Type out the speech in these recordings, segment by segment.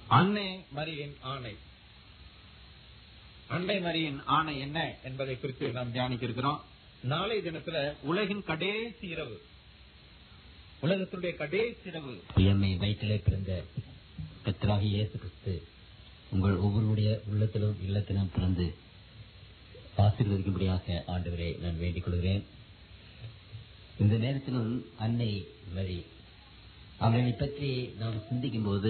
அன்னை மரியின் ஆணை அன்னை மரியின் ஆணை என்ன என்பதை குறித்து நாம் தியானிக்க இருக்கிறோம் நாளை தினத்துல உலகின் கடைசி இரவு உலகத்துடைய கடைசி இரவு எம்மை வயிற்றிலே பிறந்த கத்தராகி இயேசு கிறிஸ்து உங்கள் ஒவ்வொருடைய உள்ளத்திலும் இல்லத்திலும் பிறந்து ஆசீர்வதிக்கும்படியாக ஆண்டவரை நான் வேண்டிக் கொள்கிறேன் இந்த நேரத்திலும் அன்னை மரி அவர்களை பற்றி நாம் சிந்திக்கும் போது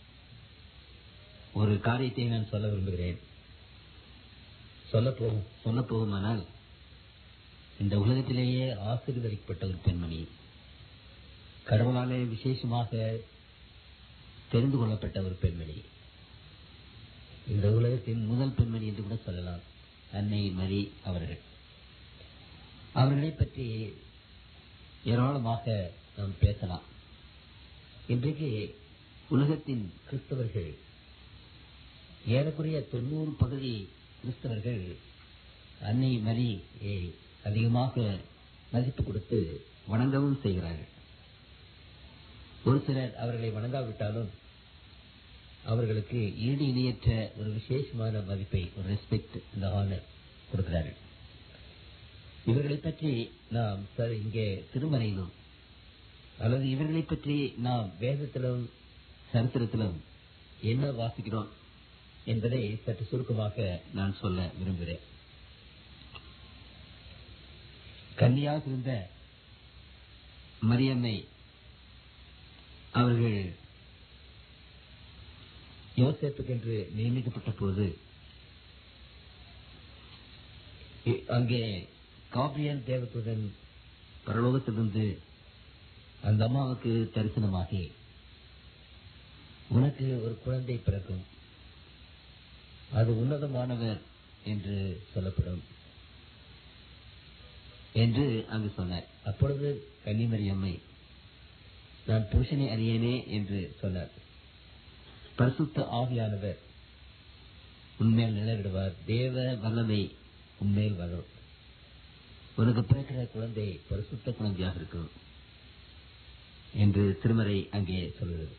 ஒரு காரியத்தை நான் சொல்ல விரும்புகிறேன் சொல்ல போகும் சொல்ல போகுமானால் இந்த உலகத்திலேயே ஆசீர்வதிக்கப்பட்ட ஒரு பெண்மணி கடவுளாலே விசேஷமாக தெரிந்து கொள்ளப்பட்ட ஒரு பெண்மணி இந்த உலகத்தின் முதல் பெண்மணி என்று கூட சொல்லலாம் அன்னை மரி அவர்கள் அவர்களை பற்றி ஏராளமாக நாம் பேசலாம் இன்றைக்கு உலகத்தின் கிறிஸ்தவர்கள் ஏறக்குறைய தொண்ணூறு பகுதி கிறிஸ்தவர்கள் அன்னை மரியை அதிகமாக மதிப்பு கொடுத்து வணங்கவும் செய்கிறார்கள் ஒரு சிலர் அவர்களை வணங்காவிட்டாலும் அவர்களுக்கு ஈடு இணையற்ற ஒரு விசேஷமான மதிப்பை ஒரு ரெஸ்பெக்ட் இந்த ஆனர் கொடுக்கிறார்கள் இவர்களை பற்றி நாம் சரி இங்கே திருமறையிலும் அல்லது இவர்களை பற்றி நாம் வேதத்திலும் சரித்திரத்திலும் என்ன வாசிக்கிறோம் என்பதை சற்று சுருக்கமாக நான் சொல்ல விரும்புகிறேன் கன்னியாக இருந்த மரியம்மை அவர்கள் யோசேப்புக்கென்று நியமிக்கப்பட்ட போது இ- அங்கே காபிரியல் தேவத்துடன் பரலோகத்திலிருந்து அந்த அம்மாவுக்கு தரிசனமாகி உனக்கு ஒரு குழந்தை பிறக்கும் அது உன்னதமானவர் என்று சொல்லப்படும் என்று அங்கு சொன்னார் அப்பொழுது கன்னிமரி அம்மை நான் புருஷனை அறியேனே என்று சொன்னார் பரிசுத்த ஆவியானவர் உண்மையில் நிலவிடுவார் தேவ வல்லமை உண்மையில் வரும் உனக்கு பிறக்கிற குழந்தை பரிசுத்த குழந்தையாக இருக்கும் என்று திருமறை அங்கே சொல்கிறது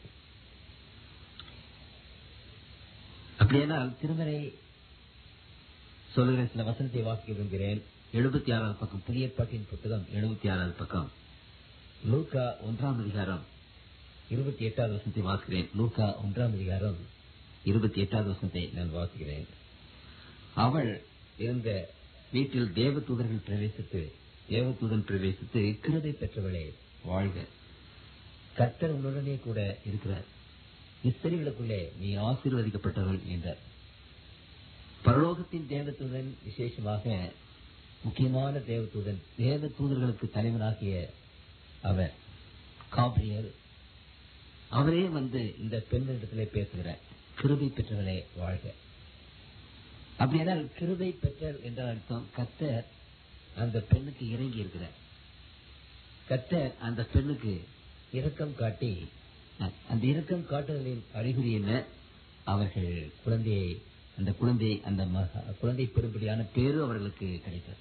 அப்படியானால் திருமறை சொல்லுகிற சில வசனத்தை வாசிக்க விரும்புகிறேன் எழுபத்தி ஆறாவது பக்கம் புதிய ஏற்பாட்டின் புத்தகம் எழுபத்தி ஆறாவது பக்கம் லூக்கா ஒன்றாம் அதிகாரம் இருபத்தி எட்டாவது வசனத்தை வாசிக்கிறேன் லூக்கா ஒன்றாம் அதிகாரம் இருபத்தி எட்டாவது வசனத்தை நான் வாசிக்கிறேன் அவள் இருந்த வீட்டில் தேவதூதர்கள் பிரவேசித்து தேவதூதன் பிரவேசித்து கிருதை பெற்றவளே வாழ்க கர்த்தர் உன்னுடனே கூட இருக்கிறார் இஸ்திரிகளுக்குள்ளே நீ ஆசீர்வதிக்கப்பட்டவள் என்றார் பரலோகத்தின் தேவதூதன் விசேஷமாக முக்கியமான தேவதூதன் தேவதூதர்களுக்கு தலைவனாகிய அவர் காபிரியல் அவரே வந்து இந்த பெண்ணிடத்திலே பேசுகிறார் கிருபை பெற்றவளே வாழ்க அப்படியானால் கிருபை பெற்றல் என்ற அர்த்தம் கத்தர் அந்த பெண்ணுக்கு இறங்கி இருக்கிறார் கத்தர் அந்த பெண்ணுக்கு இரக்கம் காட்டி அ- அந்த இரக்கம் காட்டுதலின் அறிகுறி என்ன அவர்கள் குழந்தையை அந்த குழந்தை அந்த மக- குழந்தை பெறும்படியான பேரு அவர்களுக்கு கிடைத்தது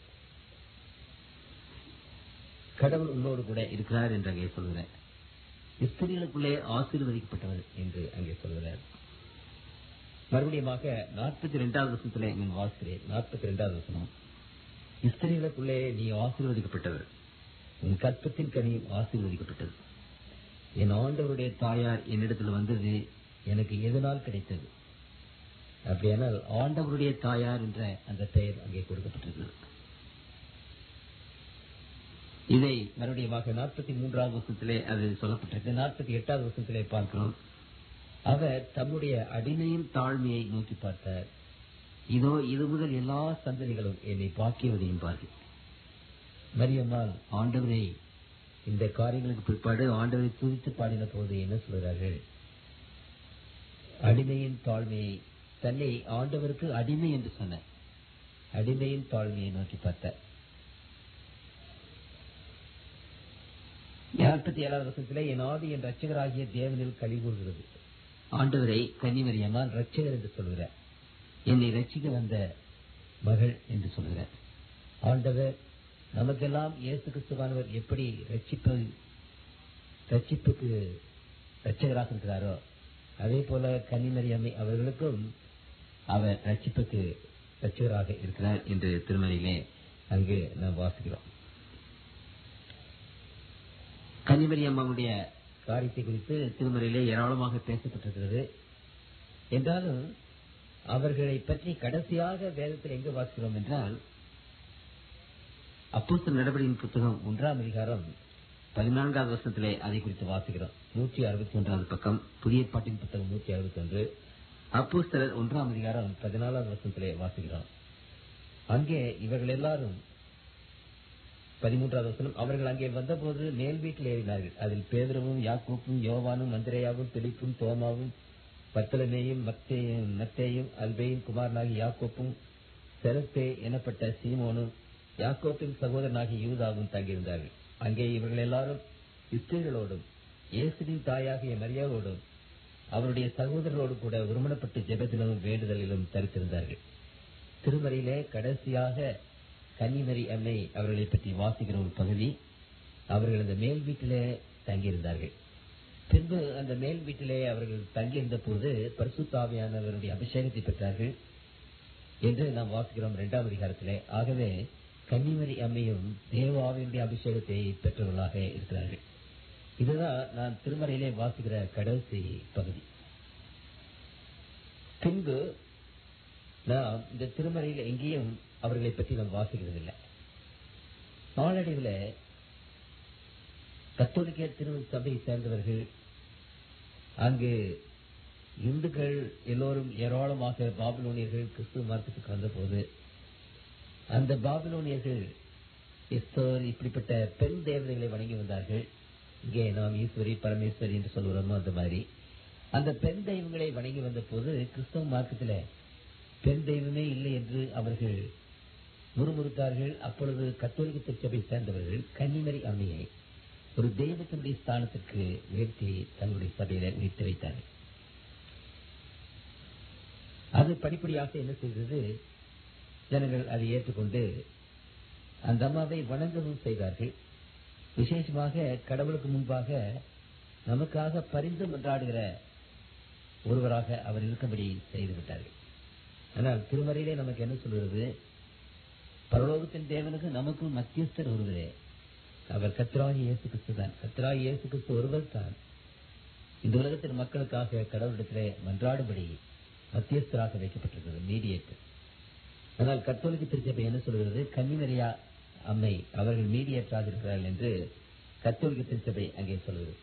கடவுள் உன்னோடு கூட இருக்கிறார் என்று அங்கே சொல்கிறார் ஸ்திரீகளுக்குள்ளே ஆசீர்வதிக்கப்பட்டவர் என்று அங்கே சொல்கிறார் மறுபடியுமாக நாற்பத்தி ரெண்டாவது வசனத்திலே நான் வாசிக்கிறேன் நாற்பத்தி ரெண்டாவது வசனம் ஸ்திரீகளுக்குள்ளே நீ ஆசீர்வதிக்கப்பட்டவர் உன் கற்பத்தின் கனியும் ஆசீர்வதிக்கப்பட்டது என் ஆண்டவருடைய தாயார் என்னிடத்தில் வந்தது எனக்கு எதனால் கிடைத்தது அப்படியானால் ஆண்டவருடைய தாயார் என்ற அந்த பெயர் அங்கே கொடுக்கப்பட்டிருக்கிறது இதை மறுபடியுமாக நாற்பத்தி மூன்றாவது வருஷத்திலே அது சொல்லப்பட்டிருக்கு நாற்பத்தி எட்டாவது வருஷத்திலே பார்க்கிறோம் அவர் தம்முடைய அடிமையின் தாழ்மையை நோக்கி பார்த்தார் இதோ இது முதல் எல்லா சந்ததிகளும் என்னை பாக்கியவதையும் பார்கள் மரியம்மாள் ஆண்டவரை இந்த காரியங்களுக்கு பிற்பாடு ஆண்டவரை துதித்து பாடின போது என்ன சொல்கிறார்கள் அடிமையின் தாழ்மையை தன்னை ஆண்டவருக்கு அடிமை என்று சொன்னார் அடிமையின் தாழ்மையை நோக்கி பார்த்தார் நாற்பத்தி ஏழாவது வருஷத்திலே என் ஆதி என் ரட்சகராகிய தேவனில் கழி கூறுகிறது ஆண்டவரை கன்னிமரியம்மாள் ரட்சகர் என்று சொல்கிறார் என்னை ரட்சிக்க வந்த மகள் என்று சொல்கிறார் ஆண்டவர் நமக்கெல்லாம் இயேசு கிறிஸ்துவானவர் எப்படி ரட்சிப்பு ரட்சிப்புக்கு ரட்சகராக இருக்கிறாரோ அதே போல கன்னிமரி அம்மை அவர்களுக்கும் அவர் ரட்சிப்புக்கு ரட்சகராக இருக்கிறார் என்று திருமறையிலே அங்கு நாம் வாசிக்கிறோம் கன்னிமரி அம்மாவுடைய காரியத்தை குறித்து திருமறையிலே ஏராளமாக பேசப்பட்டிருக்கிறது என்றாலும் அவர்களை பற்றி கடைசியாக வேதத்தில் எங்கு வாசிக்கிறோம் என்றால் அப்போஸ்தலர் நடவடிக்கையின் புத்தகம் ஒன்றாம் அதிகாரம் பதினான்காவது வருஷத்திலே அதை குறித்து வாசிக்கிறோம் நூற்றி அறுபத்தி ஒன்றாவது பக்கம் புதிய பாட்டின் புத்தகம் நூற்றி அறுபத்தி ஒன்று அப்போஸ்தலர் ஒன்றாம் அதிகாரம் பதினாலாவது வருஷத்திலே வாசிக்கிறோம் அங்கே இவர்கள் எல்லாரும் பதிமூன்றாவது வசனம் அவர்கள் அங்கே வந்தபோது மேல் வீட்டில் ஏறினார்கள் அதில் பேதரவும் யாக்கூப்பும் யோவானும் மந்திரையாவும் பிலிப்பும் தோமாவும் பத்தலமேயும் மத்தேயும் மத்தேயும் அல்பேயும் குமாரனாகி யாக்கோப்பும் செலத்தே எனப்பட்ட சீமோனும் யாக்கோப்பின் சகோதரனாகி யூதாவும் தங்கியிருந்தார்கள் அங்கே இவர்கள் எல்லாரும் இஸ்ரேலோடும் இயேசுவின் தாயாகிய மரியாவோடும் அவருடைய சகோதரரோடு கூட ஒருமனப்பட்டு ஜெபத்திலும் வேண்டுதலிலும் தரித்திருந்தார்கள் திருமறையிலே கடைசியாக கன்னிமரி அன்னை அவர்களை பற்றி வாசிக்கிற ஒரு பகுதி அவர்கள் அந்த மேல் வீட்டிலே தங்கியிருந்தார்கள் பின்பு அந்த மேல் வீட்டிலே அவர்கள் தங்கியிருந்த போது பரிசுத்தாவியானவருடைய அபிஷேகத்தை பெற்றார்கள் என்று நாம் வாசிக்கிறோம் இரண்டாம் அதிகாரத்திலே ஆகவே கன்னிமரி அம்மையும் தேவாவினுடைய அபிஷேகத்தை பெற்றவர்களாக இருக்கிறார்கள் இதுதான் நான் திருமறையிலே வாசிக்கிற கடைசி பகுதி பின்பு நாம் இந்த திருமறையில் எங்கேயும் அவர்களை பற்றி நாம் வாசிக்கிறதில்லை நாளடைவில் கத்தோலிக்க திரு சபையை சேர்ந்தவர்கள் அங்கு இந்துக்கள் எல்லோரும் ஏராளமாக பாபிலோனியர்கள் கிறிஸ்துவ மதத்துக்கு வந்தபோது அந்த பாபிலோனியர்கள் எஸ்தோர் இப்படிப்பட்ட பெண் தேவதைகளை வணங்கி வந்தார்கள் இங்கே நாம் ஈஸ்வரி பரமேஸ்வரி என்று சொல்கிறோமோ அந்த மாதிரி அந்த பெண் தெய்வங்களை வணங்கி வந்த போது கிறிஸ்தவ மார்க்கத்தில் பெண் தெய்வமே இல்லை என்று அவர்கள் முறுமுறுத்தார்கள் அப்பொழுது கத்தோலிக்க திருச்சபை சேர்ந்தவர்கள் கன்னிமரி அம்மையை ஒரு தெய்வத்தினுடைய ஸ்தானத்திற்கு உயர்த்தி தங்களுடைய சபையில உயர்த்தி வைத்தார்கள் அது படிப்படியாக என்ன செய்தது ஜனங்கள் அதை ஏற்றுக்கொண்டு அந்த அம்மாவை வணங்கவும் செய்தார்கள் விசேஷமாக கடவுளுக்கு முன்பாக நமக்காக பரிந்து மன்றாடுகிற ஒருவராக அவர் இருக்கும்படி செய்து விட்டார்கள் ஆனால் திருமறையிலே நமக்கு என்ன சொல்கிறது பரலோகத்தின் தேவனுக்கு நமக்கும் மத்தியஸ்தர் ஒருவரே அவர் கத்ராகி இயேசு கிறிஸ்து தான் கத்ராகி இயேசு கிறிஸ்து ஒருவர் தான் இந்த உலகத்தின் மக்களுக்காக கடவுளிடத்திலே மன்றாடும்படி மத்தியஸ்தராக வைக்கப்பட்டிருக்கிறது மீடியேட்டர் ஆனால் கத்தோலிக்க திருச்சபை என்ன சொல்கிறது கன்னிமரியா அம்மை அவர்கள் மீடியேட்டராக இருக்கிறார்கள் என்று கத்தோலிக்க திருச்சபை அங்கே சொல்கிறது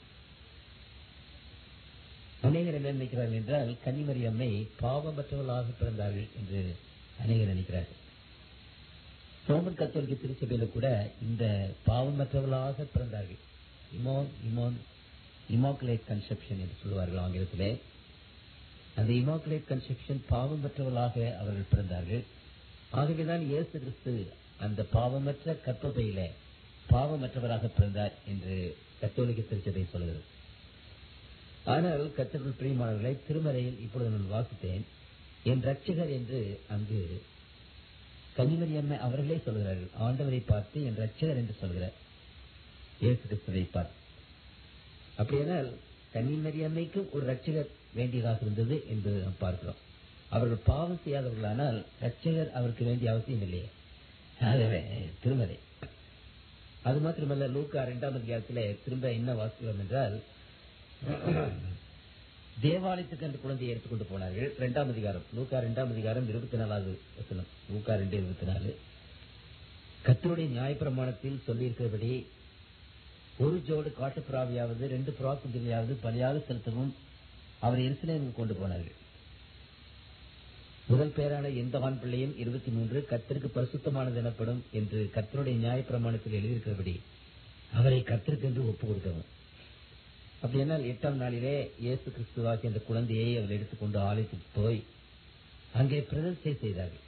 அநேகர் என்ன நினைக்கிறார்கள் என்றால் கன்னிமரி அம்மை பாவமற்றவர்களாக பிறந்தார்கள் என்று அநேகர் நினைக்கிறார்கள் ரோமன் கத்தோலிக்க திருச்சபையில கூட இந்த பாவமற்றவர்களாக பிறந்தார்கள் இமோன் இமோன் இமாக்குலேட் கன்செப்ஷன் என்று சொல்லுவார்கள் ஆங்கிலத்திலே அந்த இமாக்குலேட் கன்செப்ஷன் பாவமற்றவர்களாக அவர்கள் பிறந்தார்கள் ஆகவேதான் இயேசு கிறிஸ்து அந்த பாவமற்ற கற்பப்பையில பாவமற்றவராக பிறந்தார் என்று கத்தோலிக்க திருச்சபை சொல்கிறது ஆனால் கத்தர்கள் பிரியமானவர்களை திருமறையில் இப்பொழுது நான் வாசித்தேன் என் ரட்சகர் என்று அங்கு கன்னிமரி அம்மை அவர்களே சொல்கிறார்கள் ஆண்டவரை பார்த்து என் ரட்சகர் என்று சொல்கிறார் இயேசு கிறிஸ்துவை பார்த்து அப்படியானால் கன்னிமரி அம்மைக்கும் ஒரு ரட்சகர் வேண்டியதாக இருந்தது என்று நாம் பார்க்கிறோம் அவர்கள் பாவம் செய்யாதவர்களானால் ரட்சகர் அவருக்கு வேண்டிய அவசியம் இல்லையே ஆகவே திருமறை அது மாத்திரமல்ல லூக்கா இரண்டாம் அதிகாரத்திலே திரும்ப என்ன வாசிக்கிறோம் என்றால் தேவாலயத்துக்கு அந்த குழந்தையை எடுத்துக்கொண்டு போனார்கள் இரண்டாம் அதிகாரம் லூக்கா இரண்டாம் அதிகாரம் இருபத்தி நாலாவது வசனம் லூக்கா ரெண்டு இருபத்தி நாலு கத்தருடைய நியாயப்பிரமாணத்தில் சொல்லியிருக்கிறபடி ஒரு ஜோடு காட்டு புறாவையாவது ரெண்டு புறா குஞ்சுகளையாவது பலியாக செலுத்தவும் அவர் எருசலேமுக்கு கொண்டு போனார்கள் முதல் பேரான எந்த ஆண் பிள்ளையும் இருபத்தி மூன்று கத்தருக்கு பரிசுத்தமானது எனப்படும் என்று கத்தருடைய நியாயப்பிரமாணத்தில் எழுதியிருக்கிறபடி அவரை கத்தருக்கு என்று ஒப்பு கொடுக்கவும் அப்படி என்னால் எட்டாம் நாளிலே இயேசு கிறிஸ்துவாகி அந்த குழந்தையை அவர் எடுத்துக்கொண்டு ஆலயத்துக்கு போய் அங்கே பிரதிஷ்டை செய்தார்கள்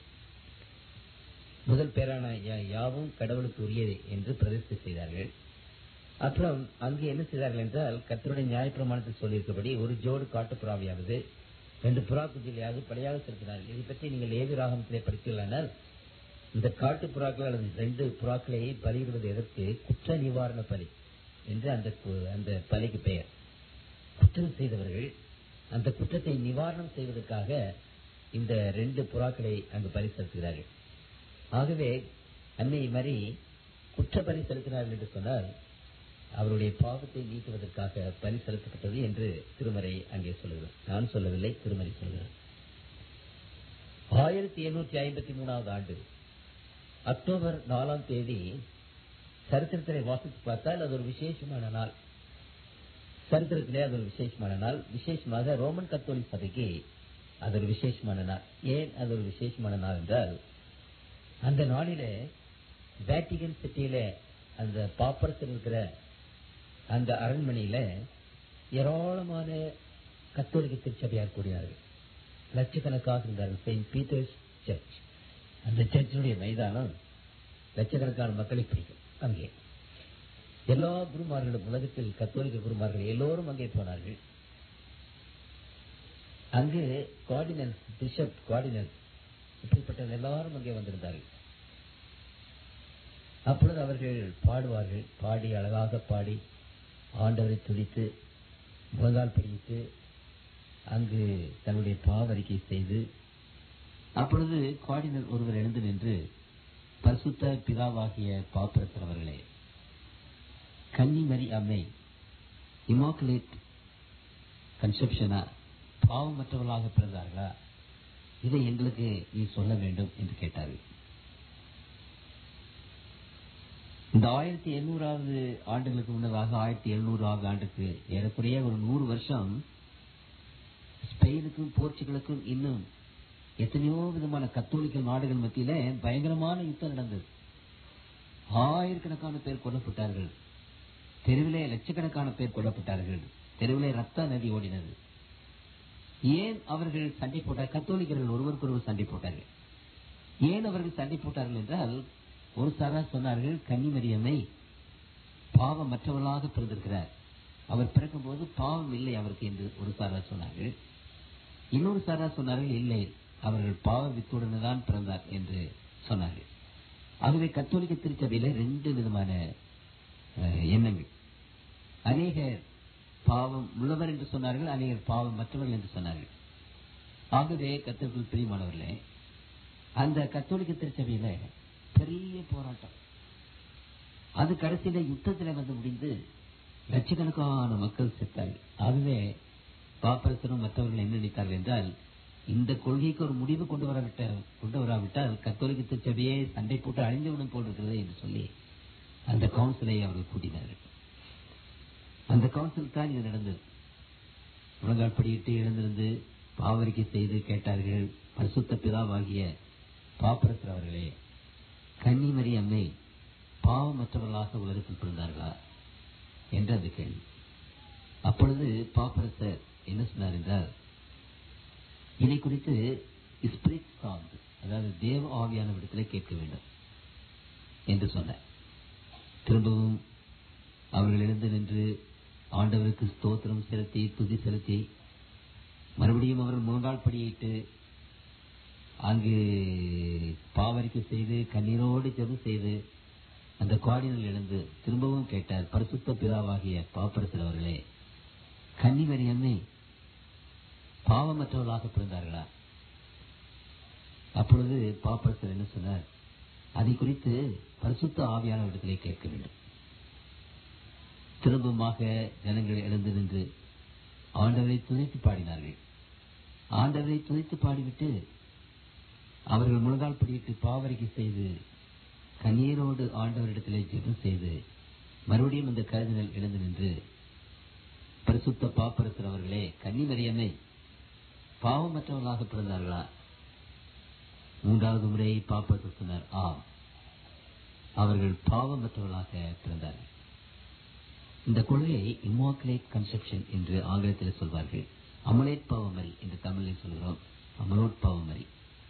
முதல் பேரான யா- யாவும் கடவுளுக்கு உரியது என்று பிரதிஷ்டை செய்தார்கள் அப்புறம் அங்கு என்ன செய்தார்கள் என்றால் கத்தருடைய நியாயப்பிரமாணத்தில் சொல்லியிருக்கபடி ஒரு ஜோடு காட்டு புறாவையாவது ரெண்டு புறா குஞ்சுகளையாவது பலியாக செலுத்தினார்கள் இதை பற்றி நீங்கள் ஏவி ராகமத்திலே படித்தீர்களானால் இந்த காட்டு புறாக்கள் அல்லது ரெண்டு புறாக்களை பலியிடுவது எதற்கு குற்ற நிவாரண பலி என்று அந்த கு- அந்த பலிக்கு பெயர் குற்றம் செய்தவர்கள் அந்த குற்றத்தை நிவாரணம் செய்வதற்காக இந்த ரெண்டு புறாக்களை அங்கு பலி செலுத்துகிறார்கள் ஆகவே அன்னை மரி குற்ற பலி செலுத்தினார்கள் என்று சொன்னால் அவருடைய பாவத்தை நீக்குவதற்காக பலி செலுத்தப்பட்டது என்று திருமறை அங்கே சொல்லுகிறது நான் சொல்லவில்லை திருமறை சொல்லுகிறது ஆயிரத்தி எண்ணூற்றி ஐம்பத்தி மூணாவது ஆண்டு அக்டோபர் நாலாம் தேதி சரித்திரத்திலே வாசித்து பார்த்தால் அது ஒரு விசேஷமான நாள் சரித்திரத்திலே அது ஒரு விசேஷமான நாள் விசேஷமாக ரோமன் கத்தோலிக் சபைக்கு அது ஒரு விசேஷமான நாள் ஏன் அது ஒரு விசேஷமான நாள் என்றால் அந்த நாளிலே வேட்டிகன் சிட்டியில அந்த பாப்பரத்தில் இருக்கிற அந்த அரண்மனையில ஏராளமான கத்தோலிக்க திருச்சபையார் கூடினார்கள் லட்சக்கணக்காக இருந்தார்கள் செயின்ட் பீட்டர்ஸ் சர்ச் அந்த சர்ச்சினுடைய மைதானம் லட்சக்கணக்கான மக்களை பிடிக்கும் அங்கே எல்லா குருமார்களும் உலகத்தில் கத்தோலிக்க குருமார்கள் எல்லோரும் அங்கே போனார்கள் அங்கு கார்டினல்ஸ் பிஷப் கார்டினல் இப்படிப்பட்ட எல்லாரும் அங்கே வந்திருந்தார்கள் அப்பொழுது அவர்கள் பாடுவார்கள் பாடி அழகாக பாடி ஆண்டவரை துடித்து முழங்கால் பிடித்து அங்கு தன்னுடைய பாவரிக்கை செய்து அப்பொழுது கார்டினல் ஒருவர் எழுந்து நின்று பரிசுத்த பிதாவாகிய பாப்பரசர் அவர்களே கன்னிமரி அம்மை இமாக்குலேட் கன்செப்ஷனா பாவமற்றவர்களாக பிறந்தார்களா இதை எங்களுக்கு நீ சொல்ல வேண்டும் என்று கேட்டார்கள் இந்த ஆயிரத்தி எண்ணூறாவது ஆண்டுகளுக்கு முன்னதாக ஆயிரத்தி எழுநூறாவது ஆண்டுக்கு ஏறக்குறைய ஒரு நூறு வருஷம் ஸ்பெயினுக்கும் போர்ச்சுகலுக்கும் இன்னும் எத்தனையோ விதமான கத்தோலிக்க நாடுகள் மத்தியில பயங்கரமான யுத்தம் நடந்தது ஆயிரக்கணக்கான பேர் கொல்லப்பட்டார்கள் தெருவிலே லட்சக்கணக்கான பேர் கொல்லப்பட்டார்கள் தெருவிலே ரத்த நதி ஓடினது ஏன் அவர்கள் சண்டை போட்டார் கத்தோலிக்கர்கள் ஒருவருக்கொருவர் சண்டை போட்டார்கள் ஏன் அவர்கள் சண்டை போட்டார்கள் என்றால் ஒரு சாரா சொன்னார்கள் கன்னிமரியம்மை பாவம் மற்றவர்களாக பிறந்திருக்கிறார் அவர் பிறக்கும்போது பாவம் இல்லை அவருக்கு என்று ஒரு சாரா சொன்னார்கள் இன்னொரு சாரா சொன்னார்கள் இல்லை அவர்கள் பாவ வித்துடன் தான் பிறந்தார் என்று சொன்னார்கள் ஆகவே கத்தோலிக்க திருச்சபையில ரெண்டு விதமான அஹ், எண்ணங்கள் அநேகர் பாவம் உள்ளவர் என்று சொன்னார்கள் அநேகர் பாவம் மற்றவர்கள் என்று சொன்னார்கள் ஆகவே கத்தோலிக்க பிரியமானவர்களே அந்த கத்தோலிக்க திருச்சபையில பெரிய போராட்டம் அது கடைசியில யுத்தத்துல வந்து முடிந்து லட்சக்கணக்கான மக்கள் செத்தார்கள் ஆகவே பாப்பரசரும் மற்றவர்கள் என்ன நினைத்தார்கள் என்றால் இந்த கொள்கைக்கு ஒரு முடிவு கொண்டு வரவிட்ட கொண்டு வராவிட்டால் கத்தோலிக்க திருச்சபையே சண்டை போட்டு அழிந்துவிடும் போல் இருக்கிறது என்று சொல்லி அந்த கவுன்சிலை அவர்கள் கூட்டினார்கள் அந்த கவுன்சில் தான் இது நடந்தது முழங்கால் படியிட்டு எழுந்திருந்து பாவரிக்கை செய்து கேட்டார்கள் பரிசுத்த பிதாவாகிய பாப்பரசர் அவர்களே கன்னிமரி அம்மை பாவமற்றவர்களாக உலகத்தில் பிறந்தார்களா என்று அந்த கேள்வி அப்பொழுது பாப்பரசர் என்ன சொன்னார் என்றால் இதை குறித்து ஸ்பிரிட் சார்ந்து அதாவது தேவ ஆவியான விடத்திலே கேட்க வேண்டும் என்று சொன்னார் திரும்பவும் அவர்கள் எழுந்து நின்று ஆண்டவருக்கு ஸ்தோத்திரம் செலுத்தி துதி செலுத்தி மறுபடியும் அவர்கள் முழங்கால் படியிட்டு அங்கு பாவரிக்கை செய்து கண்ணீரோடு ஜெபம் செய்து அந்த கார்டினல் எழுந்து திரும்பவும் கேட்டார் பரிசுத்த பிதாவாகிய பாப்பரசர் அவர்களே கன்னிமரி அம்மை பாவமற்றவர்களாக பிறந்தார்களா அப்பொழுது பாப்பரசர் என்ன சொன்னார் அதை குறித்து பரிசுத்த ஆவியான இடத்திலே கேட்க வேண்டும் திரும்பமாக ஜனங்கள் எழுந்து நின்று ஆண்டவரை துதித்து பாடினார்கள் ஆண்டவரை துதித்து பாடிவிட்டு அவர்கள் முழங்கால் படியிட்டு பாவரிக்கை செய்து கண்ணீரோடு ஆண்டவரிடத்திலே ஜெபம் செய்து மறுபடியும் அந்த கருதினல் எழுந்து நின்று பரிசுத்த பாப்பரசர் அவர்களே கன்னிமரியம்மை பாவமற்றவர்களாக பிறந்தார்களா மூன்றாவது முறை பாப்பரசர் சொன்னார் ஆம் அவர்கள் பாவமற்றவர்களாக பிறந்தார்கள் இந்த கொள்கையை இம்மாக்குலேட் கன்செப்ஷன் என்று ஆங்கிலத்தில் சொல்வார்கள் அமலேட் பாவமரி என்று தமிழில் சொல்கிறோம் அமலோட் பாவமரி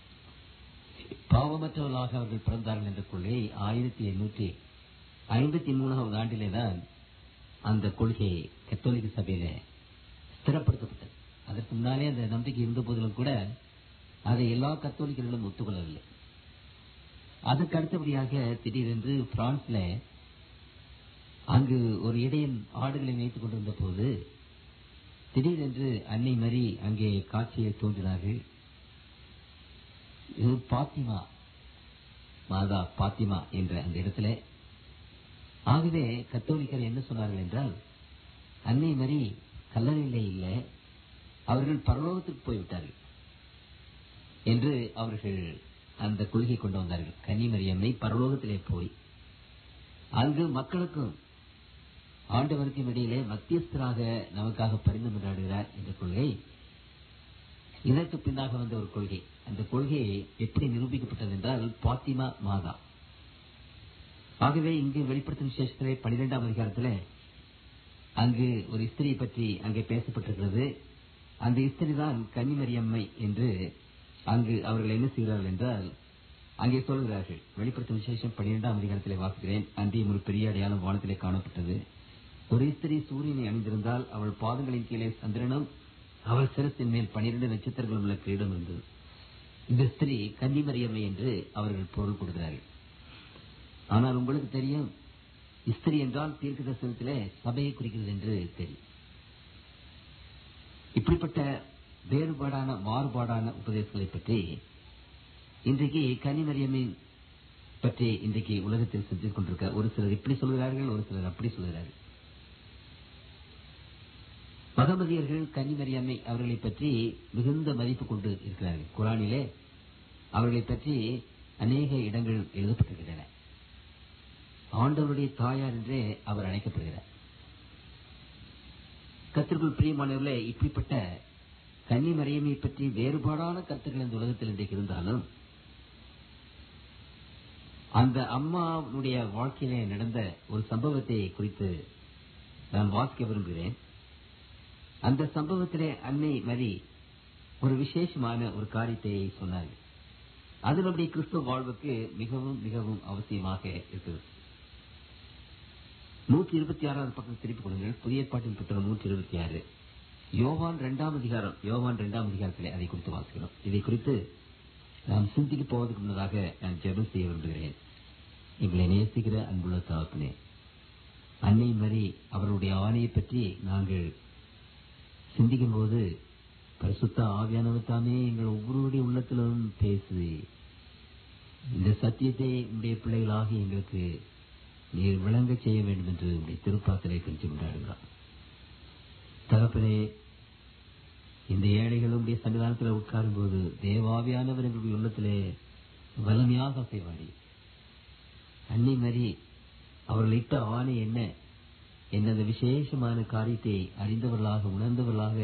பாவமற்றவர்களாக அவர்கள் பிறந்தார்கள் என்ற கொள்கையை ஆயிரத்தி எண்ணூற்றி ஐம்பத்தி மூணாவது ஆண்டிலே தான் அந்த கொள்கை கத்தோலிக்க சபையில ஸ்திரப்படுத்தப்பட்டது அதற்கு முன்னாலே அந்த நம்பிக்கை இருந்த போதிலும் கூட அதை எல்லா கத்தோலிக்கர்களும் ஒத்துக்கொள்ளவில்லை அதற்கு அடுத்தபடியாக திடீரென்று பிரான்ஸ்ல அங்கு ஒரு இடையன் ஆடுகளை மேய்த்துக் கொண்டிருந்த போது திடீரென்று அன்னை மரி அங்கே காட்சியை தோன்றினார்கள் இது பாத்திமா மாதா பாத்திமா என்ற அந்த இடத்துல ஆகவே கத்தோலிக்கர் என்ன சொன்னார்கள் என்றால் அன்னை மரி கல்லறையிலே இல்லை அவர்கள் பரலோகத்துக்கு போய்விட்டார்கள் என்று அவர்கள் அந்த கொள்கை கொண்டு வந்தார்கள் கன்னிமரியம்மை பரலோகத்திலே போய் அங்கு மக்களுக்கும் ஆண்டவருக்கும் இடையிலே மத்தியஸ்தராக நமக்காக பரிந்து கொண்டாடுகிறார் என்ற கொள்கை இதற்கு பின்னாக வந்த ஒரு கொள்கை அந்த கொள்கை எப்படி நிரூபிக்கப்பட்டது என்றால் பாத்திமா மாதா ஆகவே இங்கு வெளிப்படுத்தும் விசேஷத்திலே பனிரெண்டாம் அதிகாரத்திலே அங்கு ஒரு ஸ்திரியை பற்றி அங்கே பேசப்பட்டிருக்கிறது அந்த ஸ்திரி தான் கன்னிமரியம்மை என்று அங்கு அவர்கள் என்ன செய்கிறார்கள் என்றால் அங்கே சொல்கிறார்கள் வெளிப்படுத்தும் விசேஷம் பன்னிரெண்டாம் அதிகாரத்திலே வாசிக்கிறேன் அன்றையும் ஒரு பெரிய அடையாளம் வானத்திலே காணப்பட்டது ஒரு ஸ்திரீ சூரியனை அணிந்திருந்தால் அவள் பாதங்களின் கீழே சந்திரனும் அவள் சிரத்தின் மேல் பனிரெண்டு நட்சத்திரங்களும் உள்ள கிரீடம் இருந்தது இந்த ஸ்திரீ கன்னிமரியம்மை என்று அவர்கள் பொருள் கொடுக்கிறார்கள் ஆனால் உங்களுக்கு தெரியும் ஸ்திரீ என்றால் தீர்க்க தரிசனத்திலே சபையை குறிக்கிறது என்று தெரியும் இப்படிப்பட்ட வேறுபாடான மாறுபாடான உபதேசங்களை பற்றி இன்றைக்கு கன்னிமரியமின் பற்றி இன்றைக்கு உலகத்தில் சிந்தித்துக் கொண்டிருக்க ஒரு சிலர் இப்படி சொல்கிறார்கள் ஒரு சிலர் அப்படி சொல்கிறார்கள் மகமதியர்கள் கன்னிமரியம்மை அவர்களை பற்றி மிகுந்த மதிப்பு கொண்டு இருக்கிறார்கள் குரானிலே அவர்களை பற்றி அநேக இடங்கள் எழுதப்பட்டிருக்கின்றன ஆண்டவருடைய தாயார் என்றே அவர் அழைக்கப்படுகிறார் கத்திற்குள் பிரியமானவர்களே இப்படிப்பட்ட கன்னிமரியமை பற்றி வேறுபாடான கருத்துக்கள் இந்த உலகத்தில் இன்றைக்கு இருந்தாலும் அந்த அம்மாவுடைய வாழ்க்கையிலே நடந்த ஒரு சம்பவத்தை குறித்து நான் வாசிக்க விரும்புகிறேன் அந்த சம்பவத்திலே அன்னை மரி ஒரு விசேஷமான ஒரு காரியத்தை சொன்னார்கள் அது நம்முடைய கிறிஸ்துவ வாழ்வுக்கு மிகவும் மிகவும் அவசியமாக இருக்கிறது நூற்றி இருபத்தி ஆறாவது பக்கம் திருப்பிக் கொடுங்கள் புதிய ஏற்பாட்டின் புத்தகம் நூற்றி இருபத்தி ஆறு யோவான் இரண்டாம் அதிகாரம் யோவான் இரண்டாம் அதிகாரத்திலே அதை குறித்து வாசிக்கிறோம் இதை குறித்து நாம் சிந்திக்க போவதற்கு முன்னதாக நான் ஜெபம் செய்ய விரும்புகிறேன் எங்களை நேசிக்கிற அன்புள்ள தகப்பனே அன்னை மரி அவருடைய ஆணையை பற்றி நாங்கள் சிந்திக்கும் போது பரிசுத்த ஆவியானவர் தாமே எங்கள் ஒவ்வொருவருடைய உள்ளத்திலும் பேசுது இந்த சத்தியத்தை உடைய பிள்ளைகளாக எங்களுக்கு நீர் விளங்க செய்ய வேண்டும் என்று உடைய திருப்பாத்திரை கழிச்சு கொண்டாடுகிறார் தகப்பனே இந்த ஏழைகளும் உடைய சன்னிதானத்தில் உட்காரும் போது தேவாவியானவர் எங்களுடைய உள்ளத்திலே வலிமையாக அசைவாடி அன்னை மரி அவர்கள் இட்ட ஆணை என்ன என்ன அந்த விசேஷமான காரியத்தை அறிந்தவர்களாக உணர்ந்தவர்களாக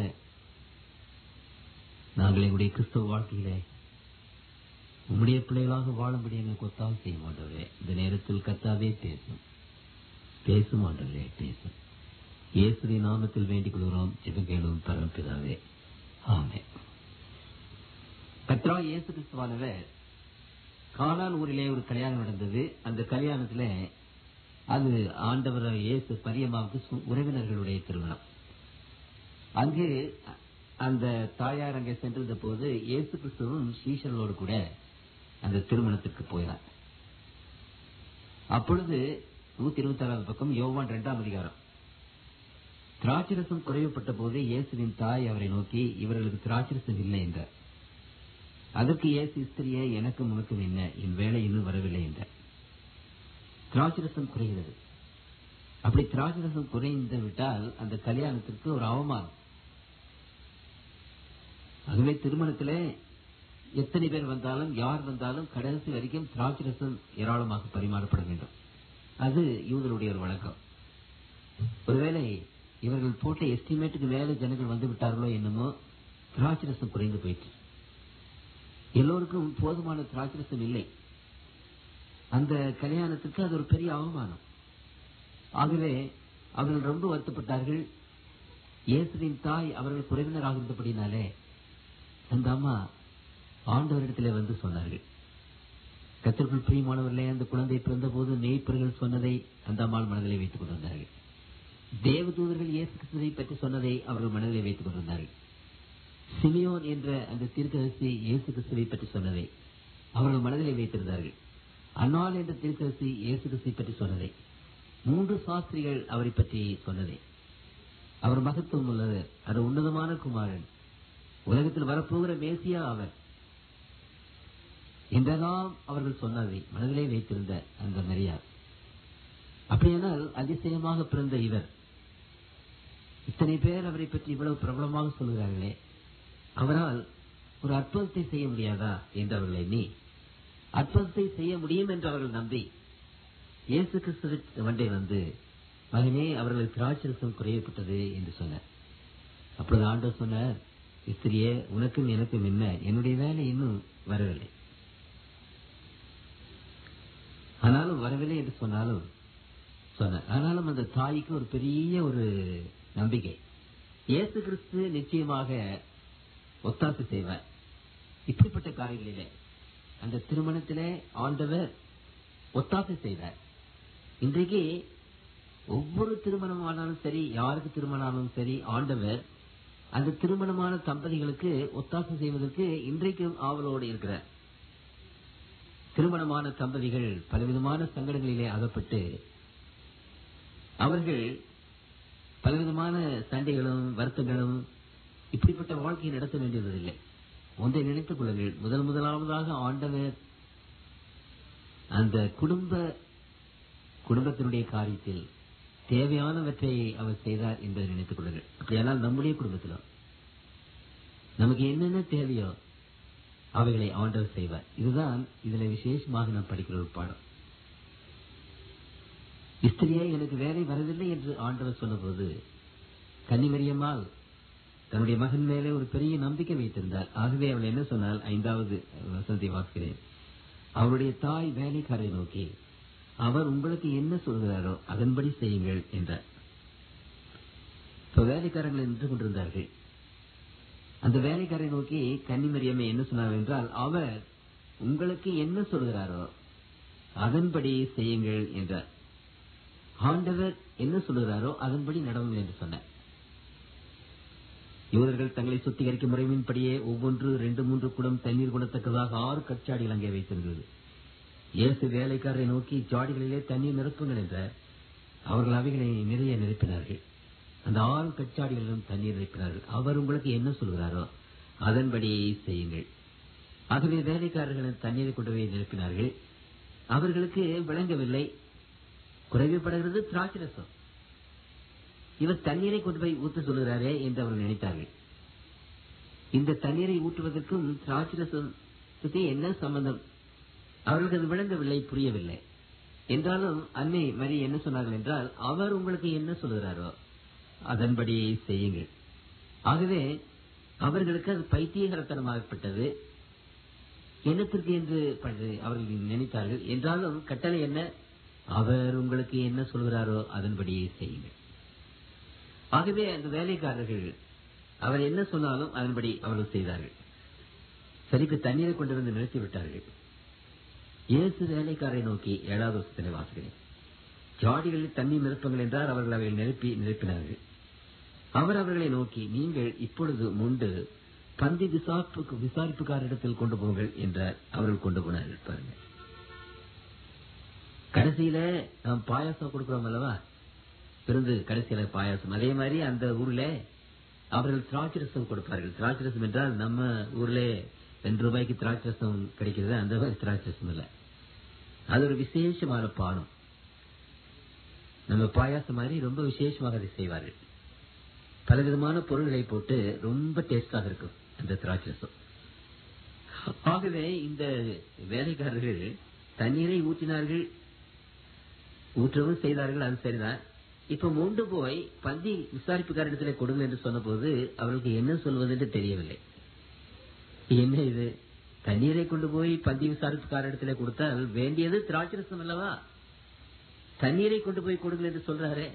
நாங்கள் எங்களுடைய கிறிஸ்தவ வாழ்க்கையிலே உம்முடைய பிள்ளைகளாக வாழும்படி எங்களுக்கு ஒத்தால் செய்ய மாட்டவரே இந்த நேரத்தில் கத்தாவே பேசும் பேசும் ஆண்டவரே பேசும் இயேசுடைய நாமத்தில் வேண்டிக் கொள்கிறோம் ஜெபங்கேளும் பரம்பிதாவே ஆமே கத்ரா இயேசு கிறிஸ்துவானவர் கானான் ஊரிலே ஒரு கல்யாணம் நடந்தது அந்த கல்யாணத்துல அது ஆண்டவர் இயேசு பரியமாவுக்கு சு- உறவினர்களுடைய திருமணம் அங்கு அந்த தாயார் அங்கே சென்றிருந்த போது இயேசு கிறிஸ்துவும் சீஷர்களோடு கூட அந்த திருமணத்திற்கு போயினார் அப்பொழுது நூத்தி இருபத்தி ஆறாவது பக்கம் யோவான் இரண்டாம் அதிகாரம் திராட்சரசம் குறைவுபட்ட போது இயேசுவின் தாய் அவரை நோக்கி இவர்களுக்கு திராட்சரசம் இல்லை என்றார் அதற்கு இயேசு ஸ்திரியே எனக்கும் உனக்கும் என்ன என் வேலை இன்னும் வரவில்லை என்றார் திராட்சரசம் குறைகிறது அப்படி திராட்சரசம் குறைந்து விட்டால் அந்த கல்யாணத்திற்கு ஒரு அவமானம் ஆகவே திருமணத்திலே எத்தனை பேர் வந்தாலும் யார் வந்தாலும் கடைசி வரைக்கும் திராட்சரசம் ஏராளமாக பரிமாறப்பட வேண்டும் அது யூதருடைய ஒரு வழக்கம் ஒருவேளை இவர்கள் போட்ட எஸ்டிமேட்டுக்கு மேல ஜனங்கள் வந்து விட்டார்களோ என்னமோ திராட்சரசம் குறைந்து போயிற்று எல்லோருக்கும் போதுமான திராட்சரசம் இல்லை அந்த கல்யாணத்துக்கு அது ஒரு பெரிய அவமானம் ஆகவே அவர்கள் ரொம்ப வருத்தப்பட்டார்கள் இயேசுவின் தாய் அவர்கள் குறைவினராக இருந்தபடினாலே அந்த அம்மா ஆண்டவரிடத்திலே வந்து சொன்னார்கள் கத்திற்குள் பிரியமானவர்களே அந்த குழந்தை பிறந்த போது மேய்ப்பர்கள் சொன்னதை அந்த அம்மாள் மனதிலே வைத்துக் கொண்டிருந்தார்கள் தேவதூதர்கள் இயேசு கிறிஸ்துவை பற்றி சொன்னதை அவர்கள் மனதிலே வைத்துக் கொண்டிருந்தார்கள் சிமியோன் என்ற அந்த தீர்க்கதரிசி இயேசு கிறிஸ்துவை பற்றி சொன்னதை அவர்கள் மனதிலே வைத்திருந்தார்கள் அன்னாள் என்ற தீர்க்கதரிசி இயேசு கிறிஸ்துவை பற்றி சொன்னதை மூன்று சாஸ்திரிகள் அவரை பற்றி சொன்னதை அவர் மகத்துவம் உள்ளது அது உன்னதமான குமாரன் உலகத்தில் வரப்போகிற மேசியா அவர் என்றெல்லாம் அவர்கள் சொன்னதை மனதிலே வைத்திருந்த அந்த மரியார் அப்படியானால் அதிசயமாக பிறந்த இவர் இத்தனை பேர் அவரை பற்றி இவ்வளவு பிரபலமாக சொல்கிறார்களே அவரால் ஒரு அற்புதத்தை செய்ய முடியாதா என்று அவர்கள் எண்ணி அற்புதத்தை செய்ய முடியும் என்று அவர்கள் நம்பி இயேசு கிறிஸ்து வண்டை வந்து மகனே அவர்களுக்கு திராட்சரசம் குறையப்பட்டது என்று சொன்னார் அப்பொழுது ஆண்டவர் சொன்னார் இஸ்திரியே உனக்கும் எனக்கும் என்ன என்னுடைய வேலை இன்னும் வரவில்லை ஆனாலும் வரவில்லை என்று சொன்னாலும் சொன்னார் ஆனாலும் அந்த தாய்க்கு ஒரு பெரிய ஒரு நம்பிக்கை இயேசு கிறிஸ்து நிச்சயமாக ஒத்தாசை செய்வார் இப்படிப்பட்ட காரியங்களிலே அந்த திருமணத்திலே ஆண்டவர் ஒத்தாசை செய்தார் இன்றைக்கு ஒவ்வொரு திருமணம் ஆனாலும் சரி யாருக்கு திருமணம் ஆனாலும் சரி ஆண்டவர் அந்த திருமணமான தம்பதிகளுக்கு ஒத்தாசை செய்வதற்கு இன்றைக்கும் ஆவலோடு இருக்கிறார் திருமணமான தம்பதிகள் பலவிதமான சங்கடங்களிலே அகப்பட்டு அவர்கள் பலவிதமான சண்டைகளும் வருத்தங்களும் இப்படிப்பட்ட வாழ்க்கையை நடத்த வேண்டியதில்லை ஒன்றை நினைத்துக் கொள்ளுங்கள் முதல் முதலாவதாக ஆண்டவர் அந்த குடும்ப குடும்பத்தினுடைய காரியத்தில் தேவையானவற்றை அவர் செய்தார் என்பதை நினைத்துக் கொள்ளுங்கள் அப்படியானால் நம்முடைய குடும்பத்திலும் நமக்கு என்னென்ன தேவையோ அவைகளை ஆண்டவர் செய்வார் இதுதான் இதுல விசேஷமாக நாம் படிக்கிற ஒரு பாடம் இஸ்திரியே எனக்கு வேலை வரவில்லை என்று ஆண்டவர் சொன்னபோது கன்னிமரியம்மாள் தன்னுடைய மகன் மேலே ஒரு பெரிய நம்பிக்கை வைத்திருந்தார் ஆகவே அவள் என்ன சொன்னால் ஐந்தாவது வசனத்தை வாசிக்கிறேன் அவருடைய தாய் வேலைக்காரை நோக்கி அவர் உங்களுக்கு என்ன சொல்கிறாரோ அதன்படி செய்யுங்கள் என்றார் இப்ப வேலைக்காரர்கள் நின்று கொண்டிருந்தார்கள் அந்த வேலைக்காரை நோக்கி கன்னிமரியம்மை என்ன சொன்னார் என்றால் அவர் உங்களுக்கு என்ன சொல்கிறாரோ அதன்படி செய்யுங்கள் என்றார் ஆண்டவர் என்ன சொல்கிறாரோ அதன்படி நடவுங்கள் என்று சொன்னார் யூதர்கள் தங்களை சுத்திகரிக்கும் முறையின்படியே ஒவ்வொன்று ரெண்டு மூன்று குடம் தண்ணீர் கொள்ளத்தக்கதாக ஆறு கச்சாடிகள் அங்கே வைத்திருந்தது இயேசு வேலைக்காரரை நோக்கி ஜாடிகளிலே தண்ணீர் நிரப்புங்கள் என்ற அவர்கள் அவைகளை நிறைய நிரப்பினார்கள் அந்த ஆறு கச்சாடிகளிலும் தண்ணீர் நிரப்பினார்கள் அவர் உங்களுக்கு என்ன சொல்கிறாரோ அதன்படி செய்யுங்கள் ஆகவே வேலைக்காரர்கள் தண்ணீரை கொண்டு போய் நிரப்பினார்கள் அவர்களுக்கு விளங்கவில்லை குறைவுபடுகிறது திராட்சரசம் இவர் தண்ணீரை கொண்டு போய் ஊத்த சொல்கிறாரே என்று அவர்கள் நினைத்தார்கள் இந்த தண்ணீரை ஊற்றுவதற்கும் திராட்சரசத்துக்கு என்ன சம்பந்தம் அவர்களுக்கு அது விளங்கவில்லை புரியவில்லை என்றாலும் அன்னை மரி என்ன சொன்னார்கள் என்றால் அவர் உங்களுக்கு என்ன சொல்கிறாரோ அதன்படி செய்யுங்கள் ஆகவே அவர்களுக்கு அது பைத்தியகரத்தனமாகப்பட்டது என்னத்திற்கு என்று ப- அவர்கள் நினைத்தார்கள் என்றாலும் கட்டளை என்ன அவர் உங்களுக்கு என்ன சொல்கிறாரோ அதன்படி செய்யுங்கள் ஆகவே அந்த வேலைக்காரர்கள் அவர் என்ன சொன்னாலும் அதன்படி அவர்கள் செய்தார்கள் சரிக்கு தண்ணீரை கொண்டு வந்து நிறுத்தி விட்டார்கள் இயேசு வேலைக்காரை நோக்கி ஏழாவது வருஷத்திலே வாசுகிறேன் ஜாடிகளில் தண்ணீர் நிரப்புங்கள் என்றார் அவர்கள் அவைகள் நிரப்பி நிரப்பினார்கள் அவர் அவர்களை நோக்கி நீங்கள் இப்பொழுது முண்டு பந்தி விசாரிப்புக்கு விசாரிப்புக்காரிடத்தில் கொண்டு போங்கள் என்றார் அவர்கள் கொண்டு போனார்கள் பாருங்க கடைசியில நாம் பாயாசம் கொடுக்கிறோம் அல்லவா விருந்து கடைசியில பாயாசம் அதே மாதிரி அந்த ஊர்ல அவர்கள் திராட்சரசம் கொடுப்பார்கள் திராட்சரசம் என்றால் நம்ம ஊர்ல ரெண்டு ரூபாய்க்கு திராட்சரசம் கிடைக்கிறது அந்த மாதிரி திராட்சரசம் இல்ல அது ஒரு விசேஷமான பானம் நம்ம பாயாசம் மாதிரி ரொம்ப விசேஷமாக அதை செய்வார்கள் பலவிதமான பொருள்களை போட்டு ரொம்ப டேஸ்டாக இருக்கும் அந்த திராட்சரசம் ஆகவே இந்த வேலைக்காரர்கள் தண்ணீரை ஊற்றினார்கள் ஊற்றவும் செய்தார்கள் அது சரிதான் இப்ப மூண்டு போய் பந்தி விசாரிப்புக்காரிடத்துல கொடுங்க என்று சொன்னபோது அவர்களுக்கு என்ன சொல்வது என்று தெரியவில்லை என்ன இது தண்ணீரை கொண்டு போய் பந்தி விசாரிப்புக்காரிடத்துல கொடுத்தால் வேண்டியது திராட்சரசம் அல்லவா தண்ணீரை கொண்டு போய் கொடுங்கள் என்று சொல்றாரே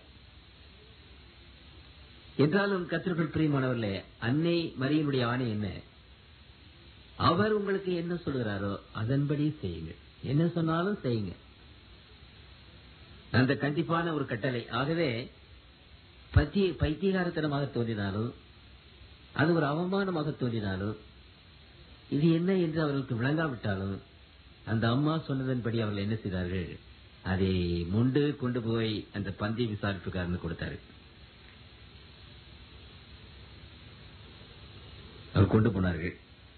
என்றாலும் கத்திரர்கள் பிரியமானவர்களே அன்னை மரியனுடைய ஆணை என்ன அவர் உங்களுக்கு என்ன சொல்கிறாரோ அதன்படி செய்யுங்கள் என்ன சொன்னாலும் செய்யுங்க அந்த கண்டிப்பான ஒரு கட்டளை ஆகவே பத்திய பைத்தியகாரத்தனமாக தோன்றினாலும் அது ஒரு அவமானமாக தோன்றினாலும் இது என்ன என்று அவர்களுக்கு விளங்காவிட்டாலும் அந்த அம்மா சொன்னதன்படி அவர்கள் என்ன செய்தார்கள் அதை முண்டு கொண்டு போய் அந்த பந்தி விசாரிப்புக்காரனு கொடுத்தார்கள் கொண்டு போனார்கள்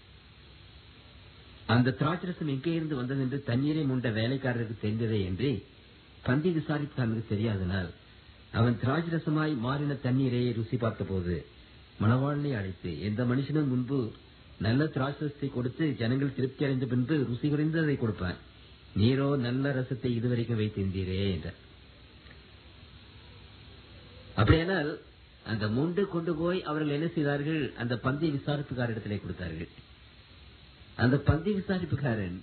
அந்த திராட்சரசம் எங்கே இருந்து வந்தது என்று தண்ணீரை முண்ட வேலைக்காரருக்கு தெரிந்ததே என்று பந்தி விசாரித்தானுக்கு தெரியாதனால் அவன் திராட்சரசமாய் மாறின தண்ணீரை ருசி பார்த்தபோது மணவாளனை அழைத்து எந்த மனுஷனும் முன்பு நல்ல திராட்சரசத்தை கொடுத்து ஜனங்கள் திருப்தி அடைந்த பின்பு ருசி குறைந்ததை கொடுப்பான் நீரோ நல்ல ரசத்தை இதுவரைக்கும் வைத்திருந்தீரே என்றார் அப்படியானால் அந்த முண்டு கொண்டு போய் அவர்கள் என்ன செய்தார்கள் அந்த பந்தி விசாரிப்புக்காரிடத்திலே கொடுத்தார்கள் அந்த பந்தி விசாரிப்புக்காரன்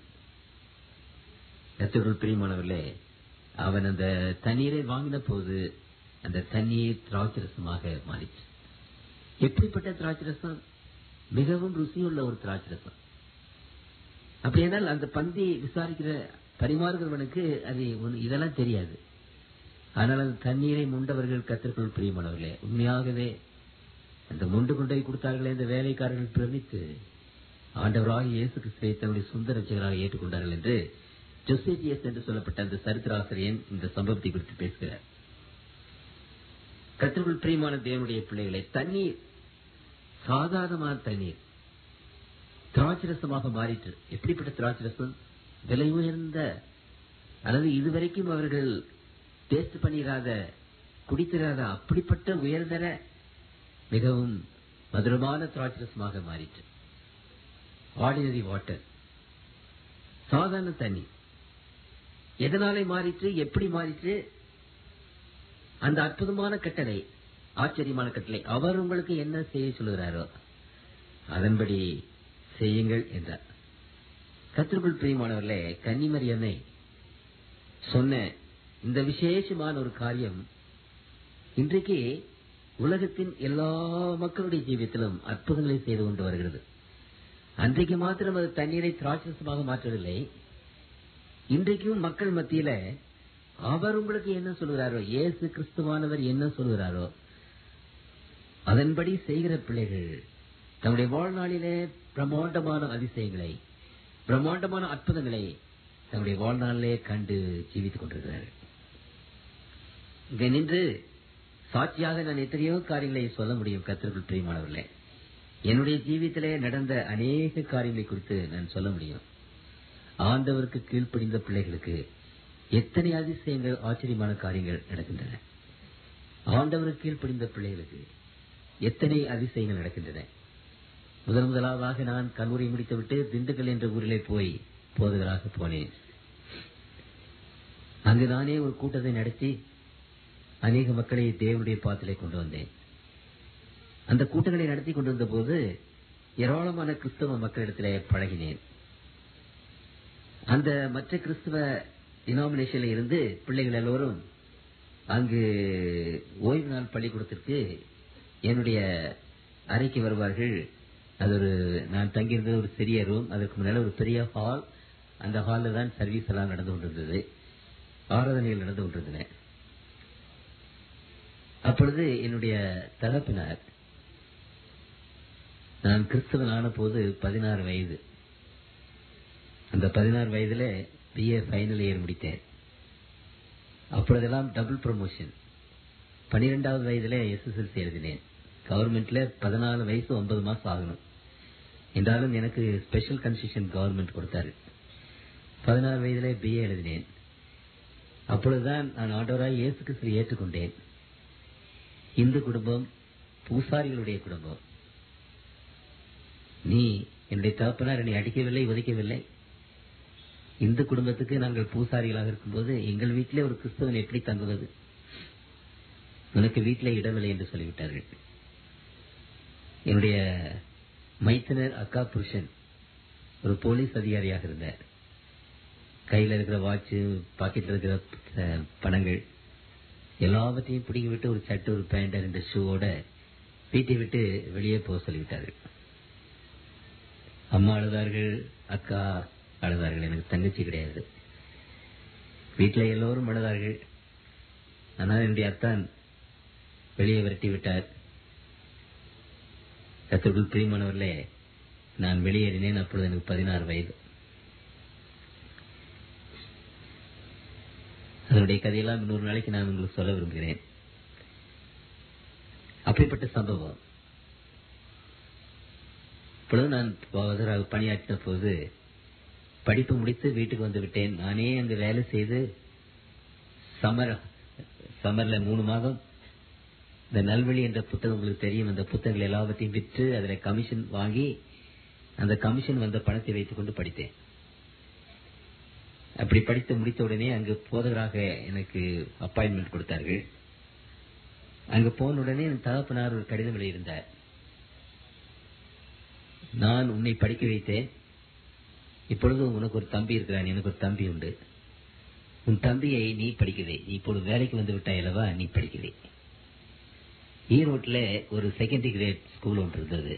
கத்தர்கள் பிரியமானவர்களே அவன் அந்த தண்ணீரை வாங்கின போது அந்த தண்ணீர் திராட்சரசமாக மாறிச்சு எப்படிப்பட்ட திராட்சரசம் மிகவும் ருசியுள்ள ஒரு திராட்சரசம் அப்படியானால் அந்த பந்தி விசாரிக்கிற பரிமாறுகிறவனுக்கு அது ஒண்ணு- இதெல்லாம் தெரியாது ஆனால் அந்த தண்ணீரை முண்டவர்கள் கத்திற்குள் பிரியமானவர்களே உண்மையாகவே அந்த முண்டு கொண்டு போய் கொடுத்தார்களே இந்த வேலைக்காரர்கள் பிரமித்து ஆண்டவராக இயேசு கிறிஸ்துவை தன்னுடைய சொந்த ரட்சகராக ஏற்றுக்கொண்டார்கள் என்று ஜொசேபியஸ் என்று சொல்லப்பட்ட அந்த சரித்திராசிரியன் இந்த சம்பவத்தை குறித்து பேசுகிறார் கத்திற்குள் பிரியமான தேவனுடைய பிள்ளைகளை தண்ணீர் சாதாரணமான தண்ணீர் திராட்சரசமாக மாறிற்று எப்படிப்பட்ட திராட்சரசம் விலை உயர்ந்த அல்லது இதுவரைக்கும் அவர்கள் டேஸ்ட் பண்ணிராத குடித்திராத அப்படிப்பட்ட உயர்தர மிகவும் மதுரமான திராட்சரசமாக மாறிற்று ஆர்டினரி வாட்டர் சாதாரண தண்ணி எதனாலே மாறிற்று எப்படி மாறிற்று அந்த அற்புதமான கட்டளை ஆச்சரியமான கட்டளை அவர் உங்களுக்கு என்ன செய்ய சொல்லுகிறாரோ அதன்படி செய்யுங்கள் என்றார் கத்திற்குள் பிரியமானவர்களே கன்னிமரியன்னை சொன்ன இந்த விசேஷமான ஒரு காரியம் இன்றைக்கு உலகத்தின் எல்லா மக்களுடைய ஜீவியத்திலும் அற்புதங்களை செய்து கொண்டு வருகிறது அன்றைக்கு மாத்திரம் அது தண்ணீரை திராட்சசமாக மாற்றவில்லை இன்றைக்கும் மக்கள் மத்தியில அவர் உங்களுக்கு என்ன சொல்கிறாரோ இயேசு கிறிஸ்துவானவர் என்ன சொல்கிறாரோ அதன்படி செய்கிற பிள்ளைகள் தம்முடைய வாழ்நாளிலே பிரம்மாண்டமான அதிசயங்களை பிரம்மாண்டமான அற்புதங்களை தம்முடைய வாழ்நாளிலே கண்டு ஜீவித்துக் கொண்டிருக்கிறார்கள் இங்க நின்று சாட்சியாக நான் எத்தனையோ காரியங்களை சொல்ல முடியும் கத்திற்குள் பிரியமானவர்களே என்னுடைய ஜீவித்திலே நடந்த அநேக காரியங்களை குறித்து நான் சொல்ல முடியும் ஆண்டவருக்கு கீழ்ப்படிந்த பிள்ளைகளுக்கு எத்தனை அதிசயங்கள் ஆச்சரியமான காரியங்கள் நடக்கின்றன ஆண்டவருக்கு கீழ்ப்படிந்த பிள்ளைகளுக்கு எத்தனை அதிசயங்கள் நடக்கின்றன முதல் முதலாவதாக நான் கல்லூரி முடித்துவிட்டு திண்டுக்கல் என்ற ஊரிலே போய் போதகராக போனேன் அங்கு நானே ஒரு கூட்டத்தை நடத்தி அநேக மக்களை தேவனுடைய பாத்திலே கொண்டு வந்தேன் அந்த கூட்டங்களை நடத்தி கொண்டு வந்த போது ஏராளமான கிறிஸ்தவ மக்களிடத்திலே பழகினேன் அந்த மற்ற கிறிஸ்தவ டினாமினேஷன்ல இருந்து பிள்ளைகள் எல்லோரும் அங்கு ஓய்வு நாள் பள்ளிக்கூடத்திற்கு என்னுடைய அறைக்கு வருவார்கள் அது ஒரு நான் தங்கியிருந்தது ஒரு சிறிய ரூம் அதற்கு முன்னால ஒரு பெரிய ஹால் அந்த ஹாலில் தான் சர்வீஸ் எல்லாம் நடந்து கொண்டிருந்தது ஆராதனைகள் நடந்து கொண்டிருந்தன அப்பொழுது என்னுடைய தகப்பினார் நான் கிறிஸ்தவன் ஆன போது பதினாறு வயது அந்த பதினாறு வயதுல பிஏ ஃபைனல் இயர் முடித்தேன் அப்பொழுதெல்லாம் டபுள் ப்ரமோஷன் பன்னிரெண்டாவது வயதுல எஸ்எஸ்எல்சி எழுதினேன் கவர்மெண்ட்ல பதினாலு வயசு ஒன்பது மாசம் ஆகணும் என்றாலும் எனக்கு ஸ்பெஷல் கன்செஷன் கவர்மெண்ட் கொடுத்தாரு பதினாறு வயதுல பிஏ எழுதினேன் அப்பொழுதுதான் நான் ஆண்டவராய் இயேசு கிறிஸ்துவை ஏற்றுக்கொண்டேன் இந்து குடும்பம் பூசாரிகளுடைய குடும்பம் நீ என்னுடைய தகப்பனார் என்னை அடிக்கவில்லை உதைக்கவில்லை இந்து குடும்பத்துக்கு நாங்கள் பூசாரிகளாக இருக்கும்போது எங்கள் வீட்டிலே ஒரு கிறிஸ்தவன் எப்படி தங்குவது உனக்கு வீட்டிலே இடமில்லை என்று சொல்லிவிட்டார்கள் என்னுடைய மைத்தனர் அக்கா புருஷன் ஒரு போலீஸ் அதிகாரியாக இருந்தார் கையில இருக்கிற வாட்சு பாக்கெட்ல இருக்கிற அஹ், பணங்கள் எல்லாவற்றையும் பிடிக்க விட்டு ஒரு சட்டு ஒரு பேண்ட் ரெண்டு ஷூவோட வீட்டை விட்டு வெளியே போக சொல்லிவிட்டார்கள் அம்மா அழுதார்கள் அக்கா அழுதார்கள் எனக்கு தங்கச்சி கிடையாது வீட்டுல எல்லோரும் அழுதார்கள் ஆனால் என்னுடைய அத்தான் வெளியே விரட்டி விட்டார் கத்திற்குள் பிரியமானவர்களே நான் வெளியேறினேன் அப்பொழுது எனக்கு பதினாறு வயது அதனுடைய கதையெல்லாம் இன்னொரு நாளைக்கு நான் உங்களுக்கு சொல்ல விரும்புகிறேன் அப்படிப்பட்ட சம்பவம் இப்பொழுது நான் போதராக பணியாற்றின போது படிப்பு முடித்து வீட்டுக்கு வந்து விட்டேன் நானே அங்கு வேலை செய்து சமர் சமர்ல மூணு மாதம் இந்த நல்வழி என்ற புத்தகம் உங்களுக்கு தெரியும் அந்த புத்தகங்கள் எல்லாவற்றையும் விற்று அதுல கமிஷன் வாங்கி அந்த கமிஷன் வந்த பணத்தை வைத்துக் கொண்டு படித்தேன் அப்படி படித்து முடித்த உடனே அங்கு போதகராக எனக்கு அப்பாயின்மெண்ட் கொடுத்தார்கள் அங்கு போன உடனே என் தகப்பனார் ஒரு கடிதம் எழுதியிருந்தார் நான் உன்னை படிக்க வைத்தேன் இப்பொழுது உனக்கு ஒரு தம்பி இருக்கிறான் எனக்கு ஒரு தம்பி உண்டு உன் தம்பியை நீ படிக்கவே நீ இப்பொழுது வேலைக்கு வந்து விட்டாய் அல்லவா நீ படிக்கவே ஈரோட்டில் ஒரு செகண்டரி கிரேட் ஸ்கூல் ஒன்று இருந்தது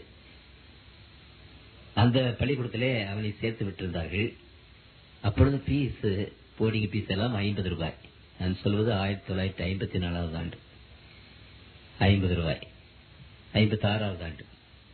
அந்த பள்ளிக்கூடத்திலே அவனை சேர்த்து விட்டிருந்தார்கள் அப்பொழுது ஃபீஸ் போர்டிங் ஃபீஸ் எல்லாம் ஐம்பது ரூபாய் நான் சொல்வது ஆயிரத்தி தொள்ளாயிரத்தி ஐம்பத்தி நாலாவது ஆண்டு ஐம்பது ரூபாய் ஐம்பத்தி ஆறாவது ஆண்டு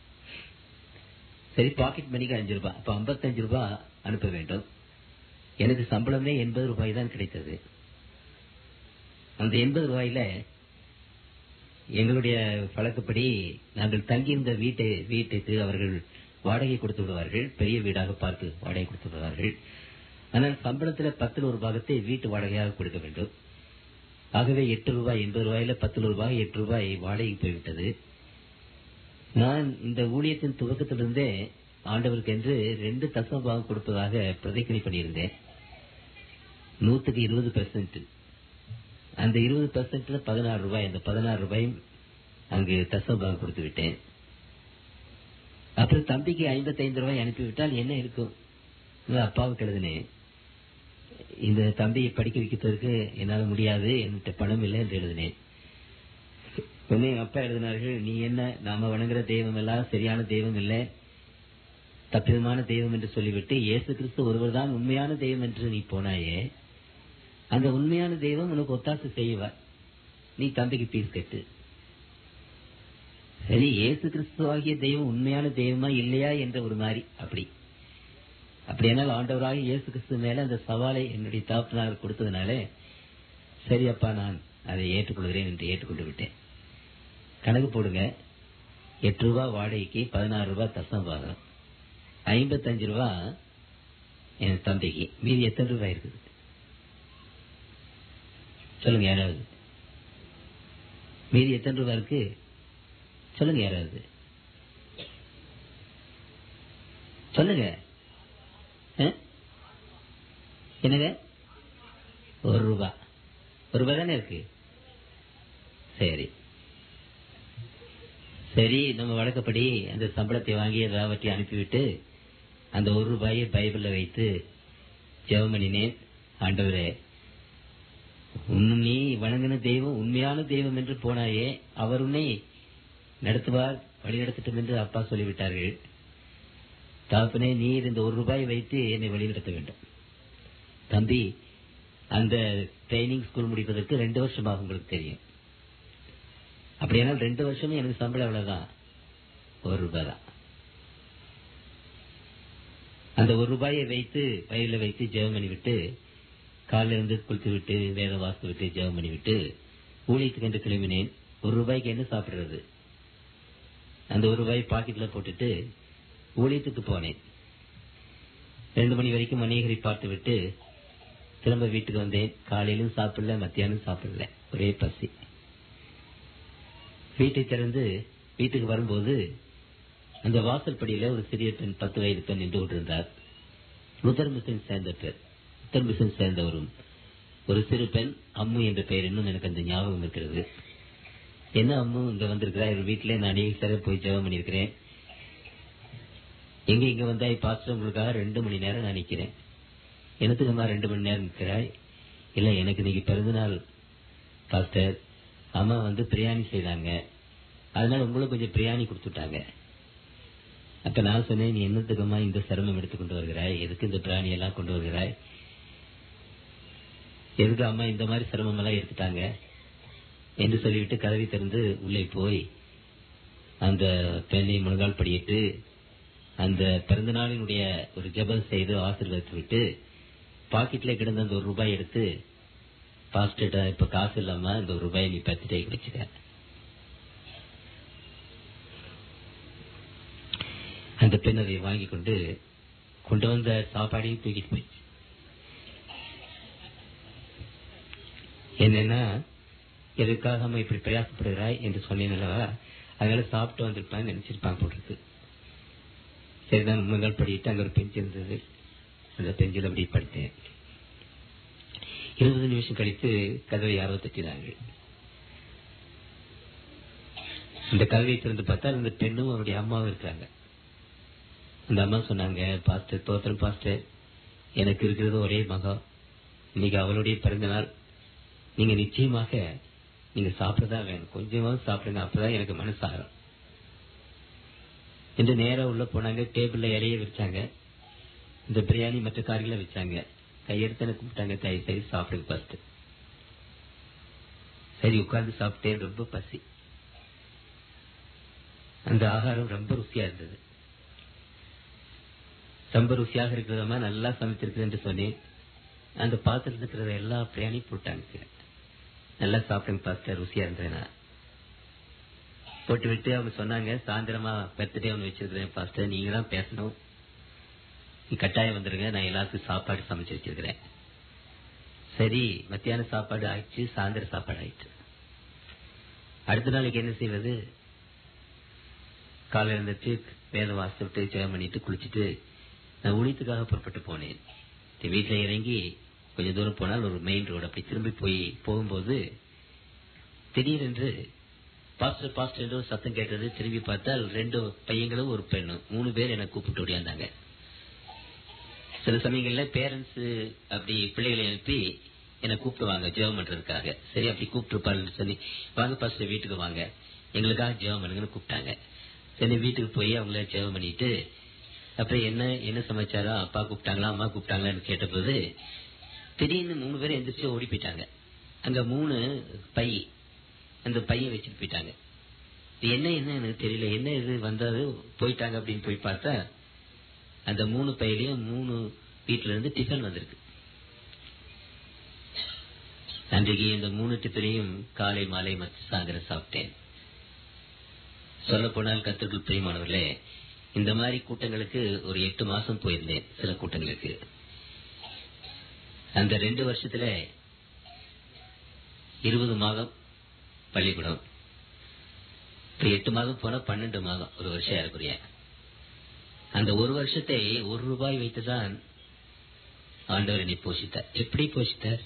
சரி பாக்கெட் மணிக்கு அஞ்சு ரூபாய் அப்ப ஐம்பத்தஞ்சு ரூபாய் அனுப்ப வேண்டும் எனக்கு சம்பளமே எண்பது ரூபாய் தான் கிடைத்தது அந்த எண்பது ரூபாயில எங்களுடைய பழக்கப்படி நாங்கள் தங்கியிருந்த வீட்டு வீட்டுக்கு அவர்கள் வாடகை கொடுத்து விடுவார்கள் பெரிய வீடாக பார்த்து வாடகை கொடுத்து விடுவார்கள் ஆனால் சம்பளத்துல பத்தில் ஒரு பாகத்தை வீட்டு வாடகையாக கொடுக்க வேண்டும் ஆகவே எட்டு ரூபாய் எண்பது ரூபாயில பத்து ரூபாய் எட்டு ரூபாய் வாடகை போய்விட்டது நான் இந்த ஊழியத்தின் துவக்கத்திலிருந்தே ஆண்டவருக்கு என்று ரெண்டு தசம பாகம் கொடுப்பதாக பிரதிஜை பண்ணியிருந்தேன் நூத்துக்கு இருபது பெர்சன்ட் அந்த இருபது பெர்சன்ட்ல பதினாறு ரூபாய் அந்த பதினாறு ரூபாயும் அங்கு தசம பாகம் கொடுத்து விட்டேன் அப்புறம் தம்பிக்கு ஐம்பத்தைந்து ரூபாய் அனுப்பிவிட்டால் என்ன இருக்கும் இல்ல அப்பாவுக்கு எழுதினேன் இந்த தம்பியை படிக்க வைக்கிறதுக்கு என்னால முடியாது என்கிட்ட பணம் இல்லை என்று எழுதினேன் உடனே எங்க அப்பா எழுதினார்கள் நீ என்ன நாம வணங்குற தெய்வம் எல்லாம் சரியான தெய்வம் இல்லை தப்பிதமான தெய்வம் என்று சொல்லிவிட்டு இயேசு கிறிஸ்து ஒருவர் தான் உண்மையான தெய்வம் என்று நீ போனாயே அந்த உண்மையான தெய்வம் உனக்கு ஒத்தாசை செய்வார் நீ தம்பிக்கு பீஸ் கட்டு சரி இயேசு கிறிஸ்துவாகிய தெய்வம் உண்மையான தெய்வமா இல்லையா என்ற ஒரு மாதிரி அப்படி அப்படியானால் ஆண்டவராக இயேசு கிறிஸ்து மேல அந்த சவாலை என்னுடைய தாப்பனார் கொடுத்ததுனால சரி அப்பா நான் அதை ஏற்றுக்கொள்கிறேன் என்று ஏற்றுக்கொண்டு விட்டேன் கணக்கு போடுங்க எட்டு ரூபாய் வாடகைக்கு பதினாறு ரூபாய் தசம் பாகம் ஐம்பத்தஞ்சு ரூபாய் என் தம்பிக்கு மீதி எத்தனை ரூபாய் இருக்குது சொல்லுங்க யாராவது மீதி எத்தனை ரூபாய் இருக்கு சொல்லுங்க யாராவது சொல்லுங்க ஆ? என்னங்க ஒரு ரூபாய் ஒரு ரூபாய் தானே இருக்கு சரி சரி நம்ம வழக்கப்படி அந்த சம்பளத்தை வாங்கி எல்லாவற்றையும் அனுப்பிவிட்டு அந்த ஒரு ரூபாயை பைபிள்ல வைத்து ஜெபம் பண்ணினேன் ஆண்டவரே உன்னும் நீ வணங்கின தெய்வம் உண்மையான தெய்வம் என்று போனாயே அவர் உன்னை நடத்துவார் வழிநடத்தட்டும் என்று அப்பா சொல்லிவிட்டார்கள் தகப்பனே நீர் இந்த ஒரு ரூபாய் வைத்து என்னை வழிநடத்த வேண்டும் தம்பி அந்த ட்ரைனிங் ஸ்கூல் முடிப்பதற்கு ரெண்டு வருஷமாக உங்களுக்கு தெரியும் அப்படியானால் ரெண்டு வருஷமும் எனக்கு சம்பளம் எவ்வளவுதான் ஒரு ரூபாய் தான் அந்த ஒரு ரூபாயை வைத்து வயல்ல வைத்து ஜெபம் பண்ணி விட்டு காலையில இருந்து குளித்து விட்டு வேத வாசித்து விட்டு ஜெபம் பண்ணி விட்டு ஊழியத்துக்கு என்று கிளம்பினேன் ஒரு ரூபாய்க்கு என்ன சாப்பிடுறது அந்த ஒரு ரூபாய் பாக்கெட்ல போட்டுட்டு ஊழியத்துக்கு போனேன் ரெண்டு மணி வரைக்கும் மணியகரை பார்த்து விட்டு திரும்ப வீட்டுக்கு வந்தேன் காலையிலும் சாப்பிடல மத்தியானம் சாப்பிடல ஒரே பசி வீட்டை திறந்து வீட்டுக்கு வரும்போது அந்த வாசல் படியில ஒரு சிறிய பெண் பத்து வயது பெண் நின்று கொண்டிருந்தார் லுத்தர் மிஷன் சேர்ந்த பெண் லுத்தர் மிஷன் சேர்ந்த ஒரு ஒரு சிறு பெண் அம்மு என்ற பெயர் இன்னும் எனக்கு அந்த ஞாபகம் இருக்கிறது என்ன அம்மு இங்க வந்திருக்கிறா இவர் வீட்டுல நான் அநேக சார போய் ஜெபம் பண்ணியிருக்கிறேன் எங்க இங்க வந்தா பாஸ்டர் உங்களுக்காக ரெண்டு மணி நேரம் நான் நிக்கிறேன் எனத்துக்குமா ரெண்டு மணி நேரம் நிற்கிறாய் இல்ல எனக்கு இன்னைக்கு பிறந்தநாள் பாஸ்டர் அம்மா வந்து பிரியாணி செய்தாங்க அதனால உங்களுக்கு கொஞ்சம் பிரியாணி கொடுத்துட்டாங்க அப்ப நான் சொன்னேன் நீ என்னத்துக்குமா இந்த சிரமம் எடுத்து கொண்டு வருகிறாய் எதுக்கு இந்த பிராணி எல்லாம் கொண்டு வருகிறாய் எதுக்கு அம்மா இந்த மாதிரி சிரமம் எல்லாம் எடுத்துட்டாங்க என்று சொல்லிவிட்டு கதவை திறந்து உள்ளே போய் அந்த பெண்ணை முழங்கால் படியிட்டு அந்த பிறந்த நாளினுடைய ஒரு ஜெபம் செய்து ஆசீர்வதித்து விட்டு பாக்கெட்ல கிடந்த அந்த ஒரு ரூபாய் எடுத்து பாஸ்டர்ட்ட இப்ப காசு இல்லாம இந்த ஒரு ரூபாய் நீ பர்த்டேக்கு வச்சுக்க அந்த பெண் அதை வாங்கி கொண்டு கொண்டு வந்த சாப்பாடையும் தூக்கிட்டு போயிடுச்சு என்னன்னா எதுக்காக அம்மா இப்படி பிரயாசப்படுகிறாய் என்று சொன்னேன் அல்லவா அதனால சாப்பிட்டு வந்திருப்பான்னு நினைச்சிருப்பாங்க போட்டிருக்கு சரிதான் முதல் படிட்டு அங்க ஒரு பெஞ்ச் இருந்தது அந்த பெஞ்சில் அப்படி படுத்தேன் இருபது நிமிஷம் கழித்து கதவை யாரோ தட்டினாங்க இந்த கதவை திறந்து பார்த்தா அந்த பெண்ணும் அவருடைய அம்மாவும் இருக்காங்க அந்த அம்மா சொன்னாங்க பாஸ்டர் தோத்திரம் பாஸ்டர் எனக்கு இருக்கிறது ஒரே மகா இன்னைக்கு அவளுடைய பிறந்த நாள் நீங்க நிச்சயமாக நீங்க சாப்பிடதான் வேணும் கொஞ்சமாவது சாப்பிடுங்க அப்பதான் எனக்கு மனசாரம் என்று நேரா உள்ள போனாங்க டேபிள்ல இலைய வச்சாங்க இந்த பிரியாணி மற்ற காரிகளை வச்சாங்க கையெடுத்து எனக்கு கூப்பிட்டாங்க தயவு சரி சாப்பிடுங்க ஃபர்ஸ்ட் சரி உட்கார்ந்து சாப்பிட்டேன் ரொம்ப பசி அந்த ஆகாரம் ரொம்ப ருசியா இருந்தது ரொம்ப ருசியாக இருக்கிறதமா நல்லா சமைச்சிருக்குது என்று சொன்னேன் அந்த பாத்திரத்தில் இருக்கிற எல்லா பிரியாணி போட்டாங்க நல்லா சாப்பிடுங்க பாஸ்டர் ருசியா இருந்ததுன்னா போட்டு விட்டு அவங்க சொன்னாங்க சாயந்தரமா பர்த்டே ஒன்று வச்சிருக்கிறேன் பாஸ்டர் நீங்க தான் பேசணும் நீ கட்டாயம் வந்துருங்க நான் எல்லாத்துக்கும் சாப்பாடு சமைச்சு வச்சிருக்கிறேன் சரி மத்தியான சாப்பாடு ஆயிடுச்சு சாயந்தர சாப்பாடு ஆயிடுச்சு அடுத்த நாளைக்கு என்ன செய்வது காலையில் இருந்துட்டு வேத வாசித்து விட்டு ஜெயம் பண்ணிட்டு குளிச்சுட்டு நான் ஊழியத்துக்காக புறப்பட்டு போனேன் வீட்டுல இறங்கி கொஞ்ச தூரம் போனால் ஒரு மெயின் ரோடு அப்படி திரும்பி போய் போகும்போது திடீரென்று பாஸ்டர் பாஸ்டர் என்று ஒரு சத்தம் கேட்டது திரும்பி பார்த்தால் ரெண்டு பையங்களும் ஒரு பெண்ணும் மூணு பேர் என்னை கூப்பிட்டு ஓடியாந்தாங்க சில சமயங்கள்ல பேரண்ட்ஸ் அப்படி பிள்ளைகளை அனுப்பி என்னை கூப்பிடுவாங்க ஜெபம் பண்றதுக்காக சரி அப்படி கூப்பிட்டுருப்பாருன்னு சொல்லி வாங்க பாஸ்டர் வீட்டுக்கு வாங்க எங்களுக்காக ஜெபம் பண்ணுங்கன்னு கூப்பிட்டாங்க சரி வீட்டுக்கு போய் அவங்கள ஜெபம் பண்ணிட்டு அப்புறம் என்ன என்ன சமாச்சாரம் அப்பா கூப்பிட்டாங்களா அம்மா கூப்பிட்டாங்களான்னு கேட்டபோது திடீர்னு மூணு பேரும் எந்திரிச்சு ஓடி போயிட்டாங்க அங்க மூணு பை அந்த பையன் வச்சுட்டு போயிட்டாங்க இது என்ன என்ன எனக்கு தெரியல என்ன இது வந்தது போயிட்டாங்க அப்படின்னு போய் பார்த்தா அந்த மூணு பையிலையும் மூணு வீட்டுல இருந்து டிஃபன் வந்திருக்கு அன்றைக்கு இந்த மூணு டிஃபனையும் காலை மாலை மற்றும் சாயந்தரம் சாப்பிட்டேன் சொல்ல போனால் கத்திற்குள் பிரியமானவர்களே இந்த மாதிரி கூட்டங்களுக்கு ஒரு எட்டு மாசம் போயிருந்தேன் சில கூட்டங்களுக்கு அந்த ரெண்டு வருஷத்துல இருபது மாதம் பள்ளிக்கூடம் இப்ப எட்டு மாதம் போனா பன்னெண்டு மாதம் ஒரு வருஷம் ஏறக்குறைய அந்த ஒரு வருஷத்தை ஒரு ரூபாய் வைத்துதான் ஆண்டவர் என்னை போஷித்தார் எப்படி போஷித்தார்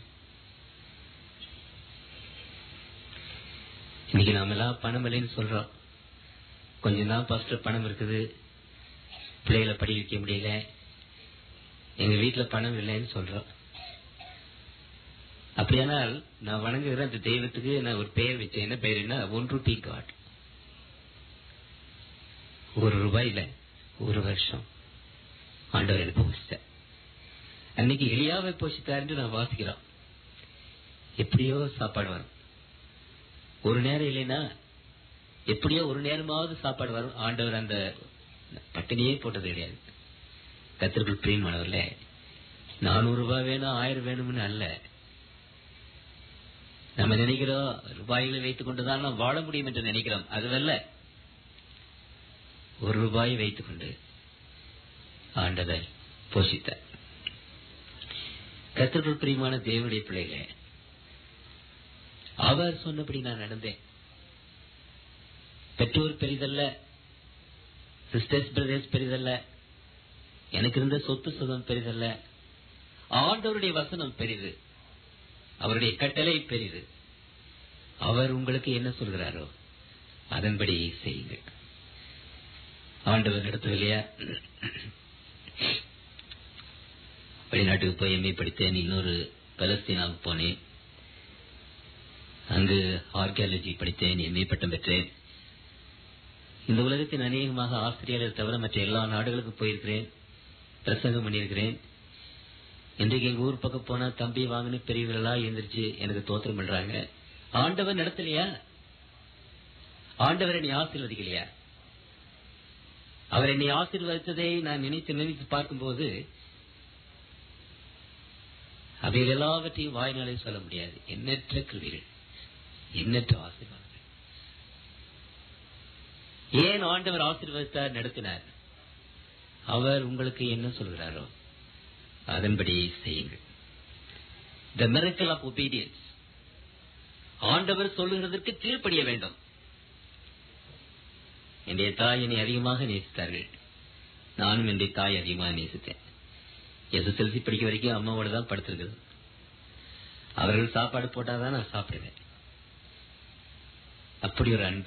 இன்னைக்கு நாம எல்லாம் பணம் இல்லைன்னு சொல்றோம் கொஞ்சம் தான் ஃபர்ஸ்ட் பணம் இருக்குது பிள்ளைகளை படி வைக்க முடியல எங்க வீட்டுல பணம் இல்லைன்னு சொல்றோம் அப்படியானால் நான் வணங்குகிற அந்த தெய்வத்துக்கு நான் ஒரு பெயர் வச்சேன் என்ன பெயர்னா ஒன் ருபி காட் ஒரு ரூபாயில ஒரு வருஷம் ஆண்டவர் எனக்கு போஷித்தார் அன்னைக்கு எளியாவை போஷித்தார் நான் வாசிக்கிறோம் எப்படியோ சாப்பாடு வரும் ஒரு நேரம் இல்லைன்னா எப்படியோ ஒரு நேரமாவது சாப்பாடு வரும் ஆண்டவர் அந்த பட்டினியே போட்டது கிடையாது கத்திற்குள் பிரியமானவர்ல நானூறு ரூபாய் வேணும் ஆயிரம் வேணும்னு அல்ல நம்ம நினைக்கிறோம் ரூபாய்களை வைத்துக் கொண்டுதான் நாம் வாழ முடியும் என்று நினைக்கிறோம் அதுவல்ல ஒரு ரூபாயை வைத்துக் கொண்டு ஆண்டவர் போஷித்தார் கத்திற்குள் பிரியமான தேவனுடைய பிள்ளைகளே அவர் சொன்னபடி நான் நடந்தேன் பெற்றோர் பெரிதல்ல சிஸ்டர்ஸ் பிரதர்ஸ் பெரிதல்ல எனக்கு இருந்த சொத்து சுகம் பெரிதல்ல ஆண்டவருடைய வசனம் பெரிது அவருடைய கட்டளை பெரிது அவர் உங்களுக்கு என்ன சொல்கிறாரோ அதன்படி செய்யுங்கள் ஆண்டவர் நடத்தும் இல்லையா வெளிநாட்டுக்கு போய் எம்ஏ படித்தேன் இன்னொரு பலஸ்தீனாவுக்கு போனேன் அங்கு ஆர்கியாலஜி படித்தேன் எம்ஏ பட்டம் பெற்றேன் இந்த உலகத்தின் அநேகமாக ஆஸ்திரேலியா தவிர மற்ற எல்லா நாடுகளுக்கும் போயிருக்கிறேன் பிரசங்கம் பண்ணியிருக்கிறேன் இன்றைக்கு எங்க ஊர் பக்கம் போனா தம்பி வாங்கின பெரியவர்களா எழுந்திரிச்சு எனக்கு தோத்திரம் பண்றாங்க ஆண்டவர் நடத்தலையா ஆண்டவர் என்னை ஆசீர்வதிக்கலையா அவர் என்னை ஆசீர்வதித்ததை நான் நினைத்து நினைத்து பார்க்கும்போது அவைகள் எல்லாவற்றையும் வாய்நாளே சொல்ல முடியாது எண்ணற்ற கிருவிகள் எண்ணற்ற ஆசீர்வாதங்கள் ஏன் ஆண்டவர் ஆசீர்வதித்தார் நடத்தினார் அவர் உங்களுக்கு என்ன சொல்கிறாரோ அதன்படி செய்யுங்கள் த miracle ஆஃப் obedience ஆண்டவர் சொல்லுகிறதற்கு கீழ்ப்படிய வேண்டும் என்னுடைய தாய் என்னை அதிகமாக நேசித்தார்கள் நானும் என்னுடைய தாய் அதிகமாக நேசித்தேன் எஸ்எஸ்எல்சி படிக்க வரைக்கும் அம்மாவோட தான் படுத்திருக்குது அவர்கள் சாப்பாடு போட்டாதான் நான் சாப்பிடுவேன் அப்படி ஒரு அன்பு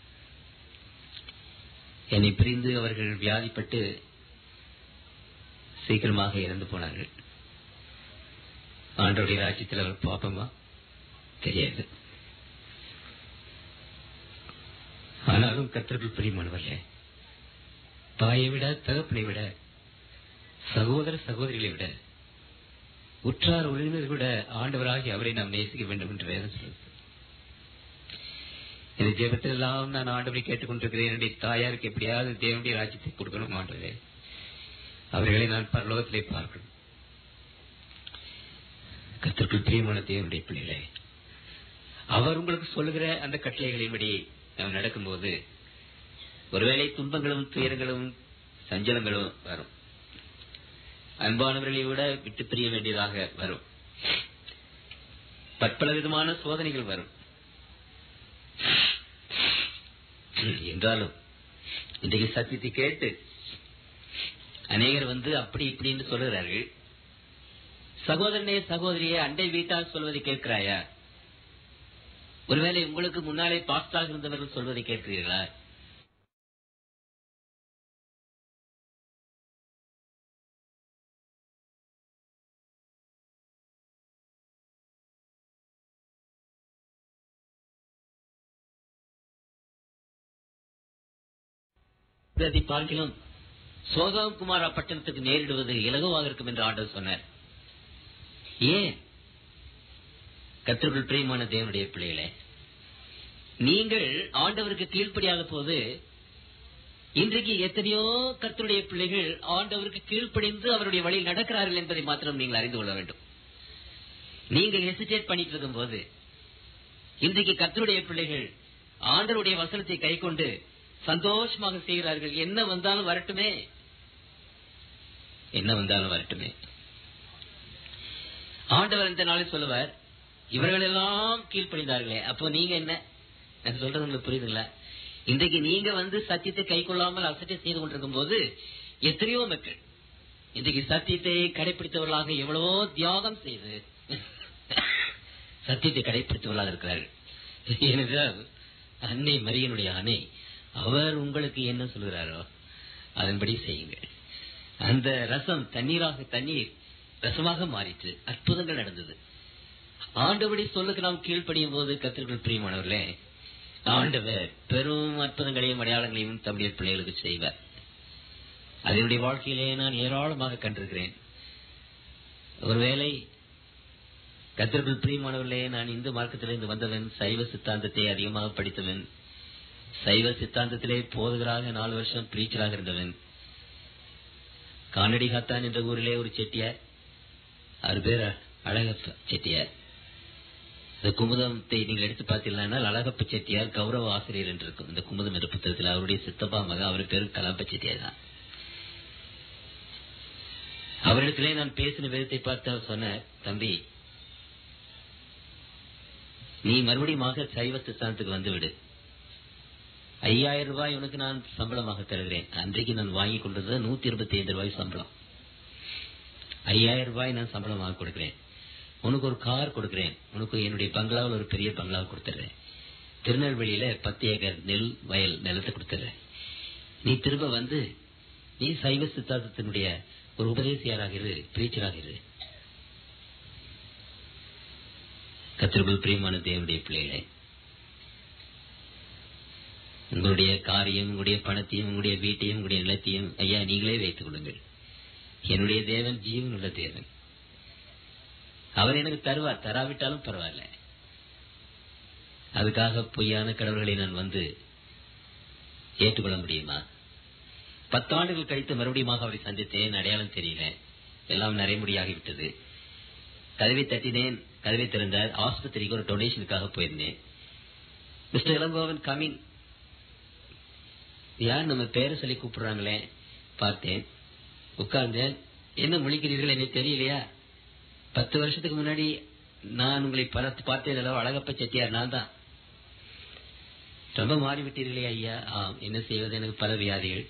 என்னை பிரிந்து அவர்கள் வியாதிப்பட்டு சீக்கிரமாக இறந்து போனார்கள் ஆண்டோடைய ராஜ்யத்தில் அவர் பாப்பமா தெரியாது ஆனாலும் கத்தர்கள் பிரியமானவர்களே தாயை விட தகப்பனை விட சகோதர சகோதரிகளை விட உற்றார் உறவினர் விட ஆண்டவராகி அவரை நாம் நேசிக்க வேண்டும் என்று வேதம் சொல்லுது இந்த ஜெபத்தில் எல்லாம் நான் ஆண்டவரை கேட்டுக்கொண்டிருக்கிறேன் என்னுடைய தாயாருக்கு எப்படியாவது தேவனுடைய ராஜ்யத்தை கொடுக்கணும் ஆண்டவரே அவர்களை நான் பரலோகத்திலே பார்க்கணும் கத்திற்குள் பிரியமான தேவனுடைய பிள்ளைகளே அவர் உங்களுக்கு சொல்லுகிற அந்த கட்டளைகளின்படி நாம் நடக்கும்போது ஒருவேளை துன்பங்களும் துயரங்களும் சஞ்சலங்களும் வரும் அன்பானவர்களை விட விட்டு பிரிய வேண்டியதாக வரும் பற்பல விதமான சோதனைகள் வரும் என்றாலும் இன்றைக்கு சத்தியத்தை கேட்டு அநேகர் வந்து அப்படி இப்படின்னு சொல்லுகிறார்கள் சகோதரனே சகோதரியே அண்டை வீட்டால் சொல்வதை கேட்கிறாயா ஒருவேளை உங்களுக்கு முன்னாலே பாஸ்டாக இருந்தவர்கள் சொல்வதை கேட்கிறீர்களா அதை பார்க்கலாம் சோதம் குமாரா பட்டணத்துக்கு நேரிடுவது இலகுவாக இருக்கும் என்று ஆண்டவர் சொன்னார் ஏன் கத்திற்குள் பிரியமான தேவனுடைய பிள்ளைகளே நீங்கள் ஆண்டவருக்கு கீழ்ப்படியாத போது இன்றைக்கு எத்தனையோ கர்த்தருடைய பிள்ளைகள் ஆண்டவருக்கு கீழ்ப்படிந்து அவருடைய வழியில் நடக்கிறார்கள் என்பதை மாத்திரம் நீங்கள் அறிந்து கொள்ள வேண்டும் நீங்கள் ஹெசிடேட் பண்ணிட்டு இருக்கும் போது இன்றைக்கு கர்த்தருடைய பிள்ளைகள் ஆண்டவருடைய வசனத்தை கை கொண்டு சந்தோஷமாக செய்கிறார்கள் என்ன வந்தாலும் வரட்டுமே என்ன வந்தாலும் வரட்டுமே ஆண்டவர் இந்த நாளில் சொல்லுவார் இவர்கள் எல்லாம் கீழ்ப்படிந்தார்களே அப்போ நீங்க என்ன நான் சொல்றது உங்களுக்கு புரியுதுங்களா இன்றைக்கு நீங்க வந்து சத்தியத்தை கை கொள்ளாமல் அசட்டை செய்து கொண்டிருக்கும் போது எத்தனையோ மக்கள் இன்றைக்கு சத்தியத்தை கடைபிடித்தவர்களாக எவ்வளவோ தியாகம் செய்து சத்தியத்தை கடைபிடித்தவர்களாக இருக்கிறார்கள் ஏனென்றால் அன்னை மரியனுடைய அணை அவர் உங்களுக்கு என்ன சொல்கிறாரோ அதன்படி செய்யுங்கள் அந்த ரசம் தண்ணீராக தண்ணீர் ரசமாக மாறிற்று அற்புதங்கள் நடந்தது ஆண்டபடி சொல்லுக்கு நாம் கீழ்ப்படியும் போது கத்திரிகள் பிரியமானவர்களே ஆண்டவர் பெரும் அற்புதங்களையும் அடையாளங்களையும் தம்முடைய பிள்ளைகளுக்கு செய்வார் அதனுடைய வாழ்க்கையிலே நான் ஏராளமாக கண்டிருக்கிறேன் ஒருவேளை கத்திரிகள் பிரியமானவர்களே நான் இந்து மார்க்கத்திலிருந்து வந்தவன் சைவ சித்தாந்தத்தை அதிகமாக படித்தவன் சைவ சித்தாந்தத்திலே போதுகராக நாலு வருஷம் பிரீச்சராக இருந்தவன் கானடி காத்தான் என்ற ஊரிலே ஒரு செட்டியார் அவர் பேர் அழகப்ப செட்டியார் இந்த குமுதத்தை நீங்கள் எடுத்து பார்த்தீங்கன்னா அழகப்ப செட்டியார் கௌரவ ஆசிரியர் என்று இருக்கும் இந்த குமுதம் என்ற புத்தகத்தில் அவருடைய சித்தப்பா மக அவர் பேரு கலாப்ப செட்டியார் தான் அவரிடத்திலே நான் பேசின விதத்தை பார்த்து அவர் சொன்ன தம்பி நீ மறுபடியும் சைவ சித்தாந்தத்துக்கு வந்து விடு ஐயாயிரம் ரூபாய் உனக்கு நான் சம்பளமாக தருகிறேன் அன்றைக்கு நான் வாங்கி கொண்டது நூத்தி இருபத்தி ஐந்து ரூபாய் சம்பளம் ஐயாயிரம் ரூபாய் நான் சம்பளமாக கொடுக்கிறேன் உனக்கு ஒரு கார் கொடுக்கிறேன் உனக்கு என்னுடைய பங்களாவில் ஒரு பெரிய பங்களா கொடுத்துறேன் திருநெல்வேலியில பத்து ஏக்கர் நெல் வயல் நிலத்தை கொடுத்துறேன் நீ திரும்ப வந்து நீ சைவ சித்தாந்தத்தினுடைய ஒரு உபதேசியாராக இரு பிரீச்சராக இரு கத்திரிக்குள் பிரியமான தேவனுடைய பிள்ளைகளே உங்களுடைய காரியம் உங்களுடைய பணத்தையும் உங்களுடைய வீட்டையும் உங்களுடைய நிலத்தையும் ஐயா நீங்களே வைத்துக் கொள்ளுங்கள் என்னுடைய தேவன் ஜீவன் உள்ள தேவன் அவர் எனக்கு தருவார் தராவிட்டாலும் பரவாயில்ல அதுக்காக பொய்யான கடவுள்களை நான் வந்து ஏற்றுக்கொள்ள முடியுமா பத்தாண்டுகள் கழித்து மறுபடியும் அவரை சந்தித்தேன் அடையாளம் தெரியல எல்லாம் நரைமுடியாகிவிட்டது கதவை தட்டினேன் கதவை திறந்தார் ஆஸ்பத்திரிக்கு ஒரு டொனேஷனுக்காக போயிருந்தேன் மிஸ்டர் இளங்கோவன் கமிங் யார் நம்ம பேரை சொல்லி கூப்பிடுறாங்களே பார்த்தேன் உட்கார்ந்தேன் என்ன முழிக்கிறீர்கள் எனக்கு தெரியலையா பத்து வருஷத்துக்கு முன்னாடி நான் உங்களை பார்த்து பார்த்தேன் அல்லவா அழகப்ப செட்டியார் நான் தான் ரொம்ப மாறிவிட்டீர்களே ஐயா ஆம் என்ன செய்வது எனக்கு பல வியாதிகள்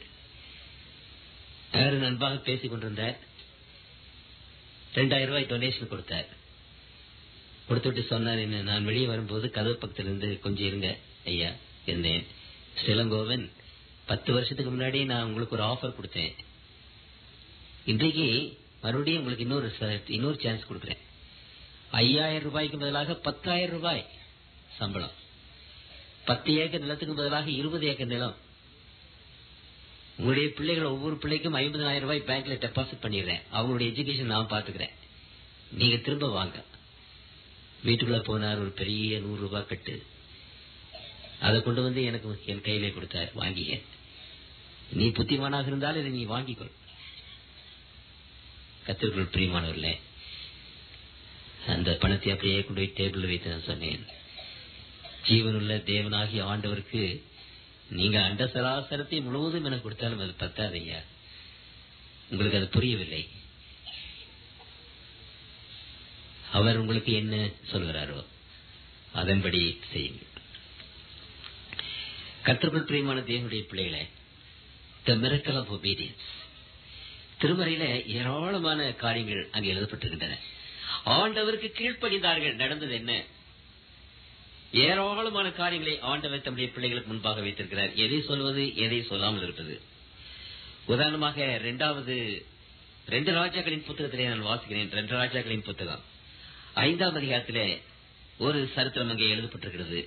அவர் நண்பாக பேசிக் கொண்டிருந்தார் ரெண்டாயிரம் ரூபாய் டொனேஷன் கொடுத்தார் கொடுத்துட்டு சொன்னார் என்ன நான் வெளியே வரும்போது கதவு பக்கத்துல இருந்து கொஞ்சம் இருங்க ஐயா இருந்தேன் சிலங்கோவன் பத்து வருஷத்துக்கு முன்னாடி நான் உங்களுக்கு ஒரு ஆஃபர் கொடுத்தேன் இன்றைக்கு மறுபடியும் உங்களுக்கு இன்னொரு ச- இன்னொரு சான்ஸ் கொடுக்குறேன் ஐயாயிரம் ரூபாய்க்கு பதிலாக பத்தாயிரம் ரூபாய் சம்பளம் பத்து ஏக்கர் நிலத்துக்கு பதிலாக இருபது ஏக்கர் நிலம் உங்களுடைய பிள்ளைகள் ஒவ்வொரு பிள்ளைக்கும் ஐம்பதாயிரம் ரூபாய் பேங்க்ல டெபாசிட் பண்ணிடுறேன் அவங்களுடைய எஜுகேஷன் நான் பாத்துக்கிறேன் நீங்க திரும்ப வாங்க வீட்டுக்குள்ள போனார் ஒரு பெரிய நூறு ரூபாய் கட்டு அதை கொண்டு வந்து எனக்கு என் கையிலே கொடுத்தார் வாங்கிக்க நீ புத்திமானாக இருந்தாலும் இதை நீ வாங்கிக்கொள் கத்திற்குள் பிரியமானவர்களே அந்த பணத்தை அப்படியே கொண்டு போய் டேபிள் வைத்து நான் சொன்னேன் ஜீவனுள்ள தேவனாகிய ஆண்டவருக்கு நீங்க அண்ட சராசரத்தை முழுவதும் எனக்கு கொடுத்தாலும் அது பத்தாதையா உங்களுக்கு அது புரியவில்லை அவர் உங்களுக்கு என்ன சொல்கிறாரோ அதன்படி செய்யுங்கள் கத்திற்குள் பிரியமான தேவனுடைய பிள்ளைகளே த மிரக்கல் ஆஃப் obedience திருமறையில ஏராளமான காரியங்கள் அங்கே எழுதப்பட்டிருக்கின்றன ஆண்டவருக்கு கீழ்ப்படிந்தார்கள் நடந்தது என்ன ஏராளமான காரியங்களை ஆண்டவர் தம்முடைய பிள்ளைகளுக்கு முன்பாக வைத்திருக்கிறார் எதை சொல்வது எதை சொல்லாமல் இருப்பது உதாரணமாக இரண்டாவது ரெண்டு ராஜாக்களின் புத்தகத்திலே நான் வாசிக்கிறேன் ரெண்டு ராஜாக்களின் புத்தகம் ஐந்தாம் அதிகாரத்திலே ஒரு சரித்திரம் அங்கே எழுதப்பட்டிருக்கிறது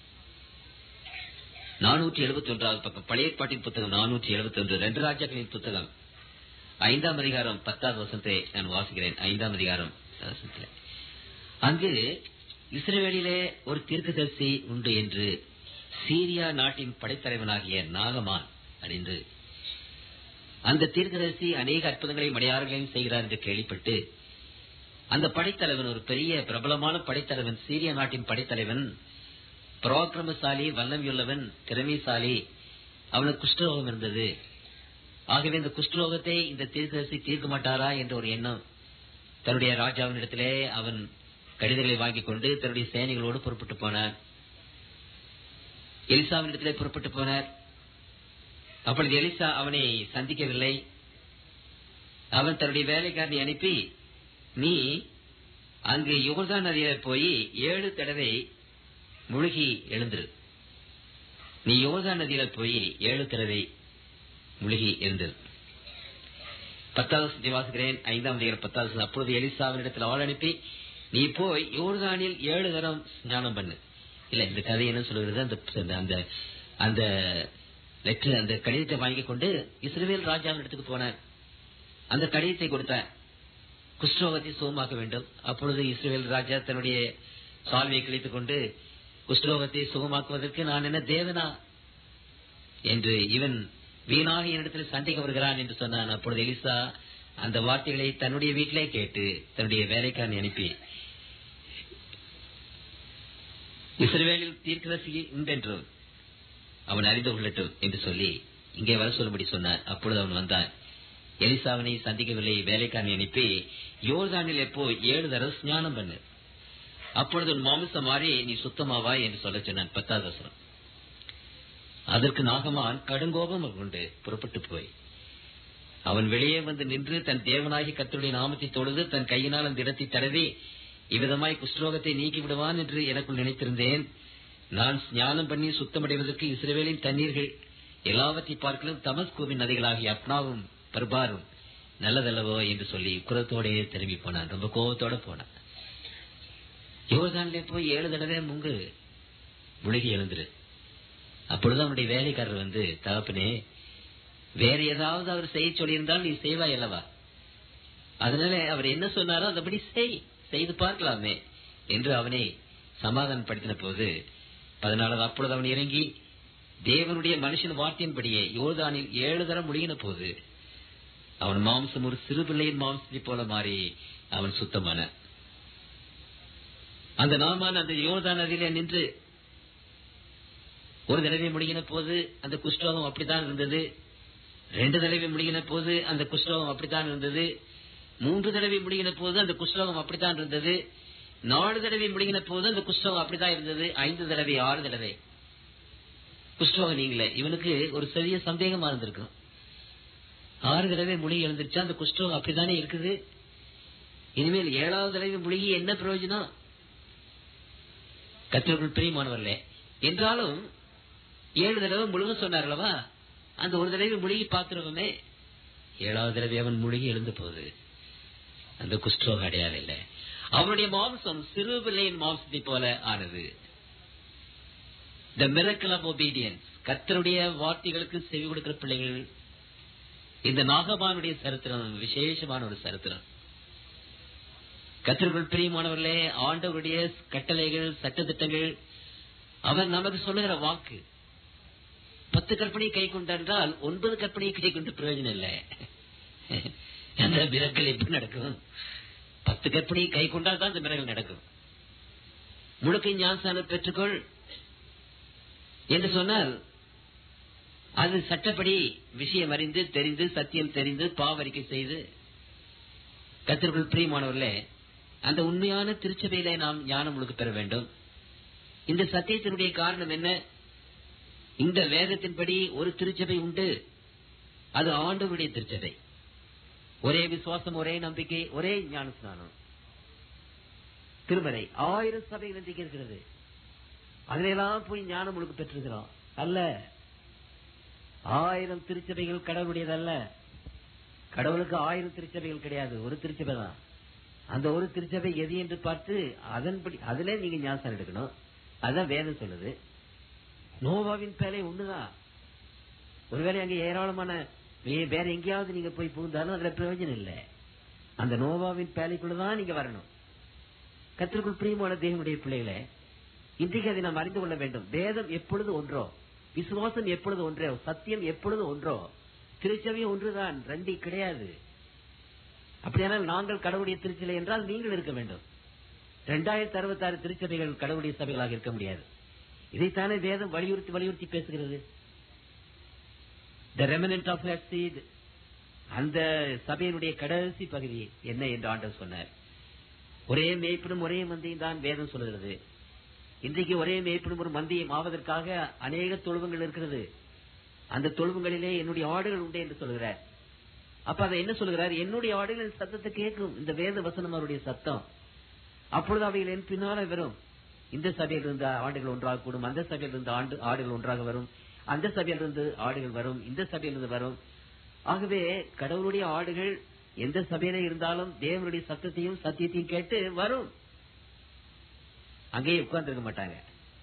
நானூற்றி எழுபத்தி ஒன்றாவது பக்கம் பழைய பாட்டின் புத்தகம் நானூற்றி எழுபத்தி ஒன்று ரெண்டு ராஜாக்களின் புத்தகம் ஐந்தாம் அதிகாரம் பத்தாவது வசனத்தை நான் வாசிக்கிறேன் ஐந்தாம் அதிகாரம் வசனத்திலே அங்கு இஸ்ரேலிலே ஒரு தீர்க்கதரிசி உண்டு என்று சீரியா நாட்டின் படைத்தலைவனாகிய நாகமான் அறிந்து அந்த தீர்க்கதரிசி அநேக அற்புதங்களையும் அடையாளங்களையும் செய்கிறார் என்று கேள்விப்பட்டு அந்த படைத்தலைவன் ஒரு பெரிய பிரபலமான படைத்தலைவன் சீரியா நாட்டின் படைத்தலைவன் பராக்கிரமசாலி வல்லமையுள்ளவன் திறமைசாலி அவனுக்கு குஷ்டரோகம் இருந்தது ஆகவே இந்த குஷ்டரோகத்தை இந்த தீர்க்கதரிசி தீர்க்க மாட்டாரா என்ற ஒரு எண்ணம் தன்னுடைய ராஜாவினிடத்திலே அவன் கடிதங்களை வாங்கிக் கொண்டு தன்னுடைய சேனைகளோடு புறப்பட்டு போனார் எலிசாவினிடத்திலே புறப்பட்டு போனார் அப்பொழுது எலிசா அவனை சந்திக்கவில்லை அவன் தன்னுடைய வேலைக்காரனை அனுப்பி நீ அங்கு யோர்தான் நதியில போய் ஏழு தடவை முழுகி எழுந்திரு நீ யோர்தான் நதியில போய் ஏழு தடவை முழுகி எழுந்திரு பத்தாவது வசனத்தை வாசிக்கிறேன் ஐந்தாம் அதிகாரம் பத்தாவது வசனம். அப்பொழுது எலிசாவினிடத்தில் ஆள் அனுப்பி நீ போய் யோர்தானில் ஏழு தரம் ஸ்நானம் பண்ணு இல்ல இந்த கதை என்ன சொல்லுகிறது அந்த அந்த- அந்த அந்த லெட்டர் அந்த கடிதத்தை வாங்கி கொண்டு இஸ்ரவேல் ராஜாவின் இடத்துக்கு போனார் அந்த கடிதத்தை கொடுத்தார் குஷ்டரோகத்தை சுகமாக்க வேண்டும் அப்பொழுது இஸ்ரவேல் ராஜா தன்னுடைய சால்வையை கிழித்துக் கொண்டு குஷ்டரோகத்தை சுகமாக்குவதற்கு நான் என்ன தேவனா என்று இவன் வீணாக என்னிடத்தில் சண்டைக்கு வருகிறான் என்று சொன்னான் அப்பொழுது எலிசா அந்த வார்த்தைகளை தன்னுடைய வீட்டிலே கேட்டு தன்னுடைய வேலைக்காரனை அனுப்பி இஸ்ரவேலில் தீர்க்கதரிசி உண்டென்றும் அவன் அறிந்து கொள்ளட்டும் என்று சொல்லி இங்கே வர சொல்லும்படி சொன்னார் அப்பொழுது அவன் வந்தான் எலிசாவனை சந்திக்கவில்லை வேலைக்காரனை அனுப்பி யோர்தானில் எப்போ ஏழு தடவை ஸ்நானம் பண்ணு அப்பொழுது உன் மாமிசம் மாறி நீ சுத்தமாவாய் என்று சொல்ல சொன்னான் பத்தாவது வசனம் அதற்கு நாகமான் கடுங்கோபம் கொண்டு புறப்பட்டு போய் அவன் வெளியே வந்து நின்று தன் தேவனாகி கர்த்தருடைய நாமத்தை தொழுது தன் கையினால் அந்த இடத்தை தடவி இவ்விதமாய் குஷ்டரோகத்தை நீக்கி விடுவான் என்று எனக்குள் நினைத்திருந்தேன் நான் ஸ்நானம் பண்ணி சுத்தமடைவதற்கு இஸ்ரவேலின் தண்ணீர்கள் எல்லாவற்றை பார்க்கலும் தமஸ்கோவின் நதிகளாகிய அப்னாவும் பர்பாரும் நல்லதல்லவோ என்று சொல்லி குரத்தோடே திரும்பி போனான் ரொம்ப கோபத்தோட போனான் யோர்தான்ல போய் ஏழு தடவை முங்கு முழுகி எழுந்துரு அப்பொழுது அவனுடைய வேலைக்காரர் வந்து தகப்பனே வேற ஏதாவது அவர் செய்ய சொல்லியிருந்தால் நீ செய்வாய் அல்லவா அதனால அவர் என்ன சொன்னாரோ அந்தபடி செய் செய்து பார்க்கலாமே என்று அவனை சமாதானப்படுத்தின போது பதினாலாவது அப்பொழுது அவன் இறங்கி தேவனுடைய மனுஷன் வார்த்தையின்படியே யோர்தானில் ஏழு தரம் முடிகின போது அவன் மாம்சம் ஒரு சிறு பிள்ளையின் மாம்சத்தை போல மாறி அவன் சுத்தமான அந்த நாமான் அந்த யோர்தான் நதியிலே நின்று ஒரு தடவை முடிகின போது அந்த குஷ்டரோகம் அப்படித்தான் இருந்தது ரெண்டு தடவை முழுகின போது அந்த குஷ்டரோகம் அப்படித்தான் இருந்தது மூன்று தடவை முழுகின போது அந்த குஷ்டரோகம் அப்படித்தான் இருந்தது நாலு தடவை முழுகின போது அந்த குஷ்டரோகம் அப்படித்தான் இருந்தது ஐந்து தடவை ஆறு தடவை குஷ்டரோகம் நீங்களே இவனுக்கு ஒரு சிறிய சந்தேகமா இருந்திருக்கும் ஆறு தடவை முழுகி எழுந்திருச்சா அந்த குஷ்டரோகம் அப்படித்தானே இருக்குது இனிமேல் ஏழாவது தடவை முழுகி என்ன பிரயோஜனம் கத்திற்குள் பிரியமானவர்களே என்றாலும் ஏழு தடவை முழுக சொன்னார் அல்லவா அந்த ஒரு தடவை முழுகி பார்க்கிறவமே ஏழாவது தடவை அவன் முழுகி எழுந்து போகுது அந்த குஷ்டரோக அடையாளம் இல்லை அவனுடைய மாம்சம் சிறு பிள்ளையின் மாம்சத்தை போல ஆனது த மிரக்கல் ஆஃப் ஒபீடியன்ஸ் கத்தருடைய வார்த்தைகளுக்கு செவி கொடுக்கிற பிள்ளைகள் இந்த நாகபானுடைய சரித்திரம் விசேஷமான ஒரு சரித்திரம் கத்திற்குள் பிரியமானவர்களே ஆண்டவருடைய கட்டளைகள் சட்டத்திட்டங்கள் அவர் நமக்கு சொல்லுகிற வாக்கு பத்து கற்பனையை கை கொண்டால் ஒன்பது கற்பனையை கை கொண்டு பிரயோஜனம் இல்லை அந்த மிரக்கல் எப்படி நடக்கும் பத்து கற்பனையை கை கொண்டால் தான் அந்த மிரக்கல் நடக்கும் முழுக்க ஞானஸ்தானம் பெற்றுக்கொள் என்று சொன்னால் அது சட்டப்படி விஷயம் அறிந்து தெரிந்து சத்தியம் தெரிந்து பாவரிக்கை செய்து கத்திற்குள் பிரியமானவர்களே அந்த உண்மையான திருச்சபையில நாம் ஞானம் முழுக்க பெற வேண்டும் இந்த சத்தியத்தினுடைய காரணம் என்ன இந்த வேதத்தின்படி ஒரு திருச்சபை உண்டு அது ஆண்டவருடைய திருச்சபை ஒரே விசுவாசம் ஒரே நம்பிக்கை ஒரே ஞானஸ்நானம் திருமறை ஆயிரம் சபைகள் இன்றைக்கு இருக்கிறது அதிலெல்லாம் போய் ஞானம் முழுக்க பெற்றிருக்கிறோம் அல்ல ஆயிரம் திருச்சபைகள் கடவுளுடையதல்ல கடவுளுக்கு ஆயிரம் திருச்சபைகள் கிடையாது ஒரு திருச்சபை தான் அந்த ஒரு திருச்சபை எது என்று பார்த்து அதன்படி அதுல நீங்க ஞாசம் எடுக்கணும் அதான் வேதம் சொல்லுது நோவாவின் பேரை ஒண்ணுதான் ஒருவேளை அங்க ஏராளமான வே- வேற எங்கேயாவது நீங்க போய் புகுந்தாலும் அதுல பிரயோஜனம் இல்லை அந்த நோவாவின் பேலைக்குள்ளதான் நீங்க வரணும் கத்திற்குள் பிரியமான தேவனுடைய பிள்ளைகளே இன்றைக்கு அதை நாம் அறிந்து கொள்ள வேண்டும் வேதம் எப்பொழுது ஒன்றோ விசுவாசம் எப்பொழுது ஒன்றோ சத்தியம் எப்பொழுது ஒன்றோ திருச்சபையும் ஒன்றுதான் ரெண்டி கிடையாது அப்படியானால் நாங்கள் கடவுளுடைய திருச்சபை என்றால் நீங்கள் இருக்க வேண்டும் இரண்டாயிரத்தி அறுபத்தி ஆறு திருச்சபைகள் கடவுளுடைய சபைகளாக இருக்க முடியாது இதைத்தானே வேதம் வலியுறுத்தி வலியுறுத்தி பேசுகிறது த ரெமனன்ட் ஆஃப் சீட் அந்த சபையினுடைய கடைசி பகுதி என்ன என்று ஆண்டவர் சொன்னார் ஒரே மேய்ப்பனும் ஒரே மந்தியும் தான் வேதம் சொல்கிறது இன்றைக்கு ஒரே மேய்ப்பனும் ஒரு மந்தியம் ஆவதற்காக அநேக தொழுவங்கள் இருக்கிறது அந்த தொழுவங்களிலே என்னுடைய ஆடுகள் உண்டு என்று சொல்கிறார் அப்ப அதை என்ன சொல்கிறார் என்னுடைய ஆடுகளின் சத்தத்தை கேட்கும் இந்த வேத வசனம் அவருடைய சத்தம் அப்பொழுது அவைகள் என் பின்னால வரும் இந்த சபையில் இருந்து ஆடுகள் ஒன்றாக கூடும் அந்த சபையில் இருந்து ஆண்டு ஆடுகள் ஒன்றாக வரும் அந்த சபையில் இருந்து ஆடுகள் வரும் இந்த சபையில் இருந்து வரும் ஆகவே கடவுளுடைய ஆடுகள் எந்த சபையில இருந்தாலும் தேவனுடைய சத்தத்தையும் சத்தியத்தையும் கேட்டு வரும் அங்கேயே உட்கார்ந்திருக்க மாட்டாங்க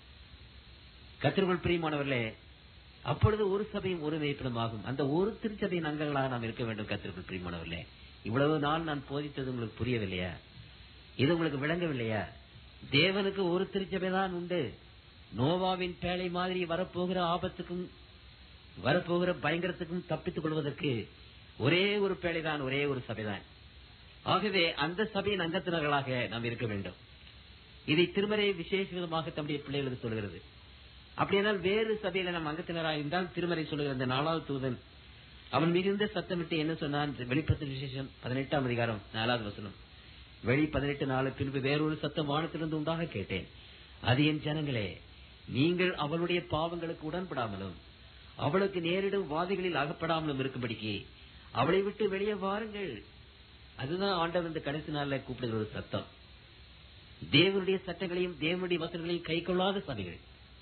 கத்திற்குள் பிரியமானவர்களே அப்பொழுது ஒரு சபையும் ஒரு மேய்ப்பிடம் ஆகும் அந்த ஒரு திருச்சபையின் அங்கங்களாக நாம் இருக்க வேண்டும் கத்திற்குள் பிரியமானவர்களே இவ்வளவு நாள் நான் போதித்தது உங்களுக்கு புரியவில்லையா இது உங்களுக்கு விளங்கவில்லையா தேவனுக்கு ஒரு திருச்சபை தான் உண்டு நோவாவின் பேழை மாதிரி வரப்போகிற ஆபத்துக்கும் வரப்போகிற பயங்கரத்துக்கும் தப்பித்துக் கொள்வதற்கு ஒரே ஒரு பேழைதான் ஒரே ஒரு சபைதான் ஆகவே அந்த சபையின் அங்கத்தினர்களாக நாம் இருக்க வேண்டும் இதை திருமறை விசேஷ விதமாக தம்முடைய பிள்ளைகளுக்கு சொல்கிறது அப்படியானால் வேறு சபையில நாம் அங்கத்தினராக இருந்தால் திருமறை சொல்லுகிற அந்த நாலாவது தூதன் அவன் மிகுந்த சத்தமிட்டு என்ன சொன்னான் வெளிப்படுத்த விசேஷம் பதினெட்டாம் அதிகாரம் நாலாவது வசனம் வெளி பதினெட்டு நாலு பின்பு வேறொரு சத்தம் வானத்திலிருந்து உண்டாக கேட்டேன் அது என் ஜனங்களே நீங்கள் அவளுடைய பாவங்களுக்கு உடன்படாமலும் அவளுக்கு நேரிடும் வாதைகளில் அகப்படாமலும் இருக்கும்படிக்கு அவளை விட்டு வெளியே வாருங்கள் அதுதான் ஆண்டவர் இந்த கடைசி நாள்ல கூப்பிடுகிற ஒரு சத்தம் தேவனுடைய சட்டங்களையும் தேவனுடைய வசனங்களையும் கை கொள்ளாத சபைகள்